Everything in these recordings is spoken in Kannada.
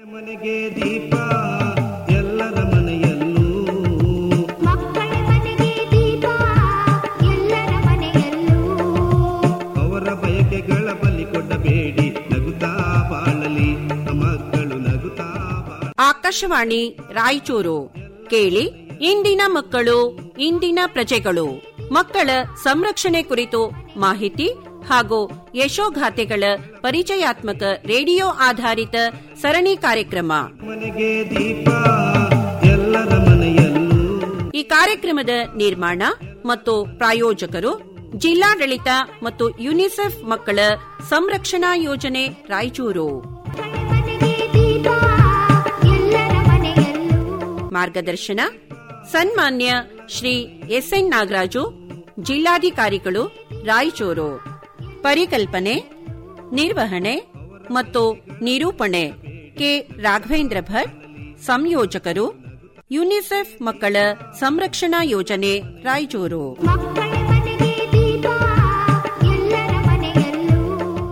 ಮನೆಗೆ ದೀಪ ಎಲ್ಲರ ಮನೆಯಲ್ಲೂ ಮಕ್ಕಳ ಮನೆಗೆ ದೀಪ ಎಲ್ಲರ ಮನೆಯಲ್ಲೂ ಅವರ ಬಯಕೆಗಳ ಬಲಿ ಕೊಡಬೇಡಿ ನಗುತ್ತಾ ಬಾಳಲಿ ಮಕ್ಕಳು ನಗುತ್ತಾ ಬಾಳಲಿ ಆಕಾಶವಾಣಿ ರಾಯಚೂರು ಕೇಳಿ ಇಂದಿನ ಮಕ್ಕಳು ಇಂದಿನ ಪ್ರಜೆಗಳು ಮಕ್ಕಳ ಸಂರಕ್ಷಣೆ ಕುರಿತು ಮಾಹಿತಿ ಹಾಗೂ ಯಶೋಗಾಥೆಗಳ ಪರಿಚಯಾತ್ಮಕ ರೇಡಿಯೋ ಆಧಾರಿತ ಸರಣಿ ಕಾರ್ಯಕ್ರಮ ಮನೆಗೆ ದೀಪ ಎಲ್ಲರ ಮನೆಯಲ್ಲೂ ಈ ಕಾರ್ಯಕ್ರಮದ ನಿರ್ಮಾಣ ಮತ್ತು ಪ್ರಾಯೋಜಕರು ಜಿಲ್ಲಾಡಳಿತ ಮತ್ತು ಯುನಿಸೆಫ್ ಮಕ್ಕಳ ಸಂರಕ್ಷಣಾ ಯೋಜನೆ ರಾಯಚೂರು ಮಕ್ಕಳ ಮನೆಗೆ ದೀಪ ಎಲ್ಲರ ಮನೆಯಲ್ಲೂ ಮಾರ್ಗದರ್ಶನ ಸನ್ಮಾನ್ಯ ಶ್ರೀ ಎಸ್ಎನ್ ನಾಗರಾಜು ಜಿಲ್ಲಾಧಿಕಾರಿಗಳು ರಾಯಚೂರು ಪರಿಕಲ್ಪನೆ ನಿರ್ವಹಣೆ ಮತ್ತು ನಿರೂಪಣೆ ಕೆ ರಾಘವೇಂದ್ರ ಭಟ್ ಸಂಯೋಜಕರು ಯುನಿಸೆಫ್ ಮಕ್ಕಳ ಸಂರಕ್ಷಣಾ ಯೋಜನೆ ರಾಯಚೂರು ಮಕ್ಕಳ ಮನೆಗೆ ದೀಪ ಎಲ್ಲರ ಮನೆಯಲ್ಲೂ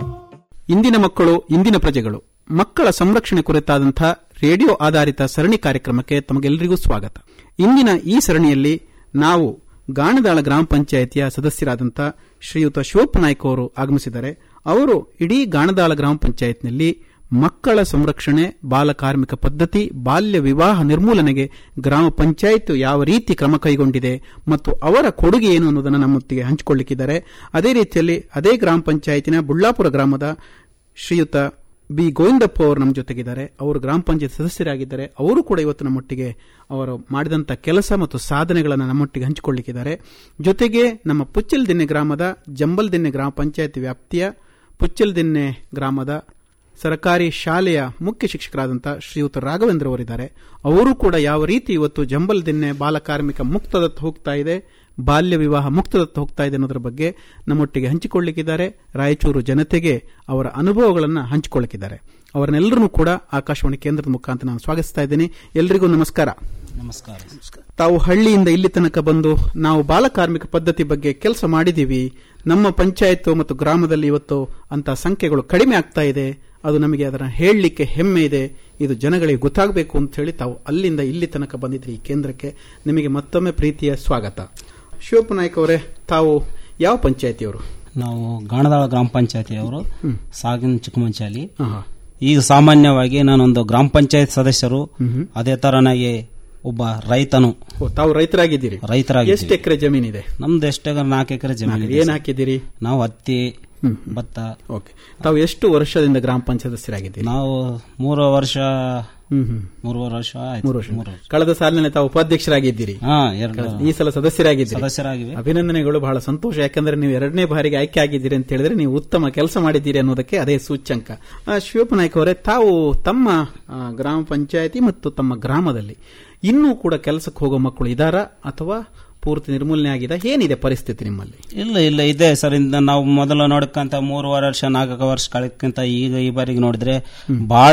ಇಂದಿನ ಮಕ್ಕಳು ಇಂದಿನ ಪ್ರಜೆಗಳು ಮಕ್ಕಳ ಸಂರಕ್ಷಣೆ ಕುರಿತಾದಂಥ ರೇಡಿಯೋ ಆಧಾರಿತ ಸರಣಿ ಕಾರ್ಯಕ್ರಮಕ್ಕೆ ತಮಗೆಲ್ಲರಿಗೂ ಸ್ವಾಗತ ಇಂದಿನ ಈ ಸರಣಿಯಲ್ಲಿ ನಾವು ಗಾಣದಾಳ ಗ್ರಾಮ ಪಂಚಾಯಿತಿಯ ಸದಸ್ಯರಾದಂಥ ಶ್ರೀಯುತ ಶಿವಪ್ಪ ನಾಯ್ಕ ಅವರು ಆಗಮಿಸಿದ್ದಾರೆ ಅವರು ಇಡೀ ಗಾಣದಾಳ ಗ್ರಾಮ ಪಂಚಾಯತ್ನಲ್ಲಿ ಮಕ್ಕಳ ಸಂರಕ್ಷಣೆ ಬಾಲ ಕಾರ್ಮಿಕ ಪದ್ಧತಿ ಬಾಲ್ಯ ವಿವಾಹ ನಿರ್ಮೂಲನೆಗೆ ಗ್ರಾಮ ಪಂಚಾಯತ್ ಯಾವ ರೀತಿ ಕ್ರಮ ಕೈಗೊಂಡಿದೆ ಮತ್ತು ಅವರ ಕೊಡುಗೆ ಏನು ಅನ್ನೋದನ್ನು ನಮ್ಮೊಟ್ಟಿಗೆ ಹಂಚಿಕೊಳ್ಳಿಕ್ಕಿದ್ದಾರೆ ಅದೇ ರೀತಿಯಲ್ಲಿ ಅದೇ ಗ್ರಾಮ ಪಂಚಾಯತಿನ ಬುಳ್ಳಾಪುರ ಗ್ರಾಮದ ಶ್ರೀಯುತ ಬಿ ಗೋವಿಂದಪ್ಪ ಅವರು ನಮ್ಮ ಜೊತೆಗಿದ್ದಾರೆ ಅವರು ಗ್ರಾಮ ಪಂಚಾಯತ್ ಸದಸ್ಯರಾಗಿದ್ದಾರೆ ಅವರು ಕೂಡ ಇವತ್ತು ನಮ್ಮೊಟ್ಟಿಗೆ ಅವರು ಮಾಡಿದಂಥ ಕೆಲಸ ಮತ್ತು ಸಾಧನೆಗಳನ್ನು ನಮ್ಮೊಟ್ಟಿಗೆ ಹಂಚಿಕೊಳ್ಳಿಕ್ಕಿದ್ದಾರೆ ಜೊತೆಗೆ ನಮ್ಮ ಪುಚ್ಚಲ್ದಿನ್ನೆ ಗ್ರಾಮದ ಜಂಬಲ್ದಿನ್ನೆ ಗ್ರಾಮ ಪಂಚಾಯತ್ ವ್ಯಾಪ್ತಿಯ ಪುಚ್ಚಲ್ದಿನ್ನೆ ಗ್ರಾಮದ ಸರ್ಕಾರಿ ಶಾಲೆಯ ಮುಖ್ಯ ಶಿಕ್ಷಕರಾದಂಥ ಶ್ರೀಯುತ ರಾಘವೇಂದ್ರ ಅವರಿದ್ದಾರೆ ಅವರು ಕೂಡ ಯಾವ ರೀತಿ ಇವತ್ತು ಜಂಬಲ್ ದಿನ್ನೆ ಬಾಲ ಕಾರ್ಮಿಕ ಮುಕ್ತದತ್ತ ಹೋಗ್ತಾ ಇದೆ ಬಾಲ್ಯ ವಿವಾಹ ಮುಕ್ತದತ್ತ ಹೋಗ್ತಾ ಇದೆ ಅನ್ನೋದ್ರ ಬಗ್ಗೆ ನಮ್ಮೊಟ್ಟಿಗೆ ಹಂಚಿಕೊಳ್ಳಿಕ್ಕಿದ್ದಾರೆ ರಾಯಚೂರು ಜನತೆಗೆ ಅವರ ಅನುಭವಗಳನ್ನು ಹಂಚಿಕೊಳ್ಳಿಕ್ಕಿದ್ದಾರೆ ಅವರನ್ನೆಲ್ಲರೂ ಕೂಡ ಆಕಾಶವಾಣಿ ಕೇಂದ್ರದ ಮುಖಾಂತರ ನಾನು ಸ್ವಾಗತಿಸ್ತಾ ಇದ್ದೇನೆ ಎಲ್ರಿಗೂ ನಮಸ್ಕಾರ ನಮಸ್ಕಾರ ತಾವು ಹಳ್ಳಿಯಿಂದ ಇಲ್ಲಿ ತನಕ ಬಂದು ನಾವು ಬಾಲ ಕಾರ್ಮಿಕ ಪದ್ಧತಿ ಬಗ್ಗೆ ಕೆಲಸ ಮಾಡಿದೀವಿ ನಮ್ಮ ಪಂಚಾಯತ್ ಮತ್ತು ಗ್ರಾಮದಲ್ಲಿ ಇವತ್ತು ಅಂತ ಸಂಖ್ಯೆಗಳು ಕಡಿಮೆ ಆಗ್ತಾ ಇದೆ ಅದು ನಮಗೆ ಅದರ ಹೇಳಲಿಕ್ಕೆ ಹೆಮ್ಮೆ ಇದೆ ಇದು ಜನಗಳಿಗೆ ಗೊತ್ತಾಗಬೇಕು ಅಂತ ಹೇಳಿ ತಾವು ಅಲ್ಲಿಂದ ಇಲ್ಲಿ ತನಕ ಬಂದಿದ್ರಿ ಈ ಕೇಂದ್ರಕ್ಕೆ ನಿಮಗೆ ಮತ್ತೊಮ್ಮೆ ಪ್ರೀತಿಯ ಸ್ವಾಗತ ಶಿವಪ್ಪ ನಾಯ್ಕ ಅವರೇ ತಾವು ಯಾವ ಪಂಚಾಯತಿಯವರು ನಾವು ಗಾಣದಾಳ ಗ್ರಾಮ ಪಂಚಾಯತಿಯವರು ಸಾಗಿನ ಚಿಕ್ಕಮಂಚಾಲಿ ಆಹಾ. ಈಗ ಸಾಮಾನ್ಯವಾಗಿ ನಾನೊಂದು ಗ್ರಾಮ ಪಂಚಾಯತ್ ಸದಸ್ಯರು ಅದೇ ತರನಾಗಿ ಒಬ್ಬ ರೈತನು ಓ, ತಾವು ರೈತರಾಗಿದ್ದೀರಿ ರೈತರಾಗಿ ಎಷ್ಟು ಎಕರೆ ಜಮೀನಿದೆ ನಮ್ದು ಎಷ್ಟೇ ನಾಲ್ಕು ಎಕರೆ ಜಮೀನು ಇದೆ ಏನ್ ಸರ್. ಹಾಕಿದ್ದೀರಿ ನಾವು ಹತ್ತಿ ಭತ್ತ ಓಕೆ ತಾವು ಎಷ್ಟು ವರ್ಷದಿಂದ ಗ್ರಾಮ ಪಂಚಾಯತ್ ಸದಸ್ಯರಾಗಿದ್ದೀರಿ ನಾವು ಮೂರು ವರ್ಷ ಹ್ಮ್ ಹ್ಮ್ ಮೂರುವರೆ ವರ್ಷ ಆಯ್ತು ಮೂರು ವರ್ಷ ಮೂರು ವರ್ಷ ಕಳೆದ ಸಾಲಿನಲ್ಲಿ ತಾವು ಉಪಾಧ್ಯಕ್ಷರಾಗಿದ್ದೀರಿ ಹಾ ಎರಡು ಈ ಸಲ ಸದಸ್ಯರಾಗಿದ್ದೀರಿ ಸದಸ್ಯರಾಗಿವೆ ಅಭಿನಂದನೆಗಳು ಬಹಳ ಸಂತೋಷ ಯಾಕಂದ್ರೆ ನೀವು ಎರಡನೇ ಬಾರಿಗೆ ಆಯ್ಕೆ ಆಗಿದ್ದೀರಿ ಅಂತ ಹೇಳಿದ್ರೆ ನೀವು ಉತ್ತಮ ಕೆಲಸ ಮಾಡಿದ್ದೀರಿ ಅನ್ನೋದಕ್ಕೆ ಅದೇ ಸೂಚ್ಯಂಕ ಆ, ಶಿವಪ್ಪ ನಾಯ್ಕ ಅವರೇ ತಾವು ತಮ್ಮ ಆ, ಗ್ರಾಮ ಪಂಚಾಯತಿ ಮತ್ತು ತಮ್ಮ ಗ್ರಾಮದಲ್ಲಿ ಇನ್ನೂ ಕೂಡ ಕೆಲಸಕ್ಕೆ ಹೋಗೋ ಮಕ್ಕಳು ಇದಾರಾ ಅಥವಾ ಪೂರ್ತಿ ನಿರ್ಮೂಲನೆ ಆಗಿದೆ ಏನಿದೆ ಪರಿಸ್ಥಿತಿ ನಿಮ್ಮಲ್ಲಿ ಇಲ್ಲ ಇಲ್ಲ ಇದೆ ಸರ್ ಇಂದ ನಾವು ಮೊದಲು ನೋಡ್ಕಂತ ಮೂರುವರೆ ವರ್ಷ ನಾಲ್ಕು ವರ್ಷ ಕಳಕ್ಕಿಂತ ಈಗ ಈ ಬಾರಿಗೆ ನೋಡಿದ್ರೆ ಬಹಳ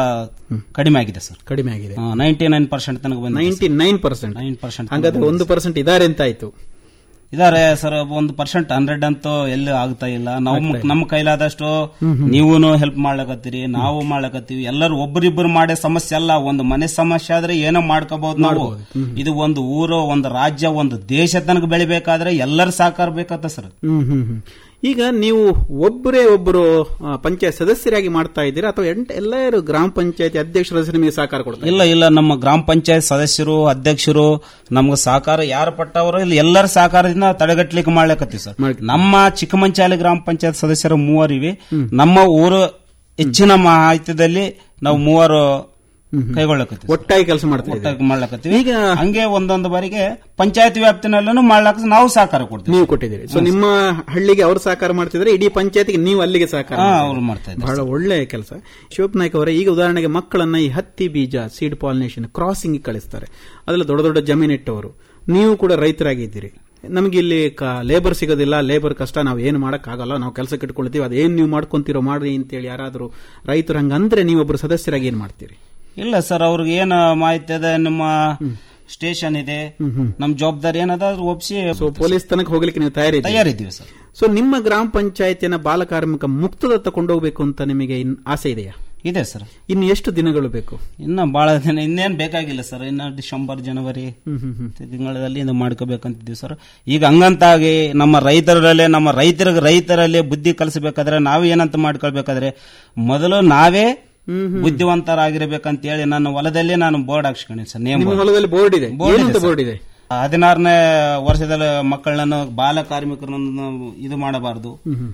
ಕಡಿಮೆ ಆಗಿದೆ ಸರ್ ಕಡಿಮೆ ಆಗಿದೆ ನೈಂಟಿ ನೈನ್ ಪರ್ಸೆಂಟ್ ತನಕ ಬಂದಿದೆ ninety nine percent nine percent ಹಾಗಾದ್ರೆ ಒಂದು ಪರ್ಸೆಂಟ್ ಇದಾರೆ ಅಂತ ಆಯ್ತು ಇದಾರೆ ಸರ್ ಒಂದು ಪರ್ಸೆಂಟ್ ಹಂಡ್ರೆಡ್ ಅಂತೂ ಎಲ್ಲೂ ಆಗ್ತಾ ಇಲ್ಲ ನಾವು ನಮ್ಮ ಕೈಲಾದಷ್ಟು ನೀವು ಹೆಲ್ಪ್ ಮಾಡ್ಲಕತ್ತೀರಿ ನಾವು ಮಾಡ್ಲಕತ್ತೀವಿ ಎಲ್ಲರೂ ಒಬ್ಬರಿಬ್ಬರು ಮಾಡೋ ಸಮಸ್ಯೆ ಅಲ್ಲ ಒಂದು ಮನೆ ಸಮಸ್ಯೆ ಆದ್ರೆ ಏನೋ ಮಾಡ್ಕೋಬಹುದು ನಾವು ಇದು ಒಂದು ಊರು ಒಂದು ರಾಜ್ಯ ಒಂದು ದೇಶ ತನಕ ಬೆಳಿಬೇಕಾದ್ರೆ ಎಲ್ಲರ ಸಹಕಾರ ಬೇಕತ್ತ ಸರ್ ಹ್ಮ್ ಹ್ಮ್ ಹ್ಮ್ ಈಗ ನೀವು ಒಬ್ಬರೇ ಒಬ್ಬರು ಆ, ಪಂಚಾಯತ್ ಸದಸ್ಯರಾಗಿ ಮಾಡ್ತಾ ಇದ್ದೀರಾ ಅಥವಾ ಎಂಟ ಎಲ್ಲರೂ ಗ್ರಾಮ ಪಂಚಾಯತಿ ಅಧ್ಯಕ್ಷರ ನಿಮಗೆ ಸಹಕಾರ ಕೊಡ್ತಾರೆ ಇಲ್ಲ ಇಲ್ಲ ನಮ್ಮ ಗ್ರಾಮ ಪಂಚಾಯತ್ ಸದಸ್ಯರು ಅಧ್ಯಕ್ಷರು ನಮ್ಗೆ ಸಹಕಾರ ಯಾರು ಪಟ್ಟವರು ಇಲ್ಲಿ ಎಲ್ಲರ ಸಹಕಾರದಿಂದ ತಡೆಗಟ್ಟಲಿಕ್ಕೆ ಮಾಡ್ಲಕತ್ತೀವಿ ಸರ್ ಮಾಡ್ಲಿಕ್ಕೆ. ನಮ್ಮ ಚಿಕ್ಕಮಂಚಾಲಿ ಗ್ರಾಮ ಪಂಚಾಯತ್ ಸದಸ್ಯರು ಮೂವರಿವೆ ನಮ್ಮ ಊರು ಹೆಚ್ಚಿನ ಮಾಹಿತಿಯಲ್ಲಿ ನಾವು ಮೂವರು ಕೈಗೊಳ್ಳಕತ್ತೀವಿ ಒಟ್ಟಾಗಿ ಕೆಲಸ ಮಾಡ್ತಾ ಇದ್ದೀರಾ ಒಟ್ಟಾಗಿ ಮಾಡ್ಲಕತ್ತೀವಿ ಈಗ ಹಂಗೆ ಒಂದೊಂದು ಬಾರಿಗೆ ಪಂಚಾಯತ್ ವ್ಯಾಪ್ತಿನಲ್ಲೂ ಮಾಡ್ಲಕ್ಕ ನಾವು ಸಹಕಾರ ಕೊಡ್ತೀವಿ ನೀವು ಕೊಟ್ಟಿದ್ದೀರಿ ಸೊ ನಿಮ್ಮ ಹಳ್ಳಿಗೆ ಅವರು ಸಹಕಾರ ಮಾಡ್ತಿದ್ರೆ ಇಡೀ ಪಂಚಾಯತಿಗೆ ನೀವು ಅಲ್ಲಿಗೆ ಸಹಕಾರ ಹಾ, ಮಾಡ್ತಾ ಅವ್ರು ಮಾಡ್ತಾ ಇದ್ದಾರೆ ಬಹಳ ಒಳ್ಳೆಯ ಕೆಲಸ ಶಿವಪ್ಪ ನಾಯ್ಕ ಅವರೇ ಈಗ ಉದಾಹರಣೆಗೆ ಮಕ್ಕಳನ್ನ ಈ ಹತ್ತಿ ಬೀಜ ಸೀಡ್ ಪಾಲಿನೇಷನ್ ಕ್ರಾಸಿಂಗ್ ಕಳಿಸ್ತಾರೆ ಅದೆಲ್ಲ ದೊಡ್ಡ ದೊಡ್ಡ ಜಮೀನಿಟ್ಟವರು ನೀವು ಕೂಡ ರೈತರಾಗಿದ್ದೀರಿ ನಮಗೆ ಇಲ್ಲಿ ಲೇಬರ್ ಸಿಗೋದಿಲ್ಲ ಲೇಬರ್ ಕಷ್ಟ ನಾವು ಏನು ಆಗಲ್ಲ ನಾವು ಕೆಲಸಕ್ಕೆ ಇಟ್ಕೊಳ್ತೀವಿ ಅದೇನು ನೀವು ಮಾಡ್ಕೊಂತೀರೋ ಮಾಡ್ರಿ ಅಂತೇಳಿ ಯಾರಾದರೂ ರೈತರು ಹಂಗಂದ್ರೆ ನೀವೊಬ್ಬರು ಸದಸ್ಯರಾಗಿ ಏನ್ ಮಾಡ್ತೀರಿ ಇಲ್ಲ ಸರ್ ಅವ್ರಿಗೆ ಏನು ಮಾಹಿತಿ ಇದೆ ನಿಮ್ಮ ಸ್ಟೇಷನ್ ಇದೆ ನಮ್ ಜವಾಬ್ದಾರಿ ಏನದ ಅದು ಒಪ್ಸಿ ಸೊ ಪೊಲೀಸ್ ತನಕ ಹೋಗ್ಲಿಕ್ಕೆ ನೀವು ತಯಾರಿದ್ದೀರಿ ತಯಾರಿದ್ದೀವಿ ಸರ್ ಸೊ ನಿಮ್ಮ ಗ್ರಾಮ ಪಂಚಾಯತಿಯನ್ನ ಬಾಲ ಕಾರ್ಮಿಕ ಮುಕ್ತದತ್ತ ಕೊಂಡೋಗ್ಬೇಕು ಅಂತ ನಿಮಗೆ ಇನ್ ಆಸೆ ಇದೆಯಾ ಇದೆ ಸರ್ ಇನ್ನು ಎಷ್ಟು ದಿನಗಳು ಬೇಕು ಇನ್ನ ಬಹಳ ದಿನ ಇನ್ನೇನ್ ಬೇಕಾಗಿಲ್ಲ ಸರ್ ಇನ್ನ ಡಿಸೆಂಬರ್ ಜನವರಿ ತಿಂಗಳಲ್ಲಿ ಇದು ಮಾಡ್ಕೋಬೇಕಂತಿದ್ದೀವಿ ಸರ್ ಈಗ ಹಂಗಂತಾಗಿ ನಮ್ಮ ರೈತರಲ್ಲೇ ನಮ್ಮ ರೈತರಿಗೆ ರೈತರಲ್ಲಿ ಬುದ್ಧಿ ಕಲಿಸಬೇಕಾದ್ರೆ ನಾವು ಏನಂತ ಮಾಡ್ಕೊಳ್ಬೇಕಾದ್ರೆ ಮೊದಲು ನಾವೇ ಬುದ್ಧಿವಂತರಾಗಿರ್ಬೇಕಂತ ಹೇಳಿ ನನ್ನ ಹೊಲದಲ್ಲಿ ನಾನು ಬೋರ್ಡ್ ಹಾಕ್ಸ್ಕೊಂಡಿನಿ ಸರ್ ನೇಮ್ ನಿಮ್ಮ ಹೊಲದಲ್ಲಿ ಬೋರ್ಡ್ ಇದೆ ಬೋರ್ಡ್ ಇದೆ ಏನಂತ ಸರ್. ಬೋರ್ಡ್ ಇದೆ ಹದಿನಾರನೇ ವರ್ಷದ ಮಕ್ಕಳನ್ನು ಬಾಲ ಕಾರ್ಮಿಕರನ್ನು ಇದು ಮಾಡಬಾರದು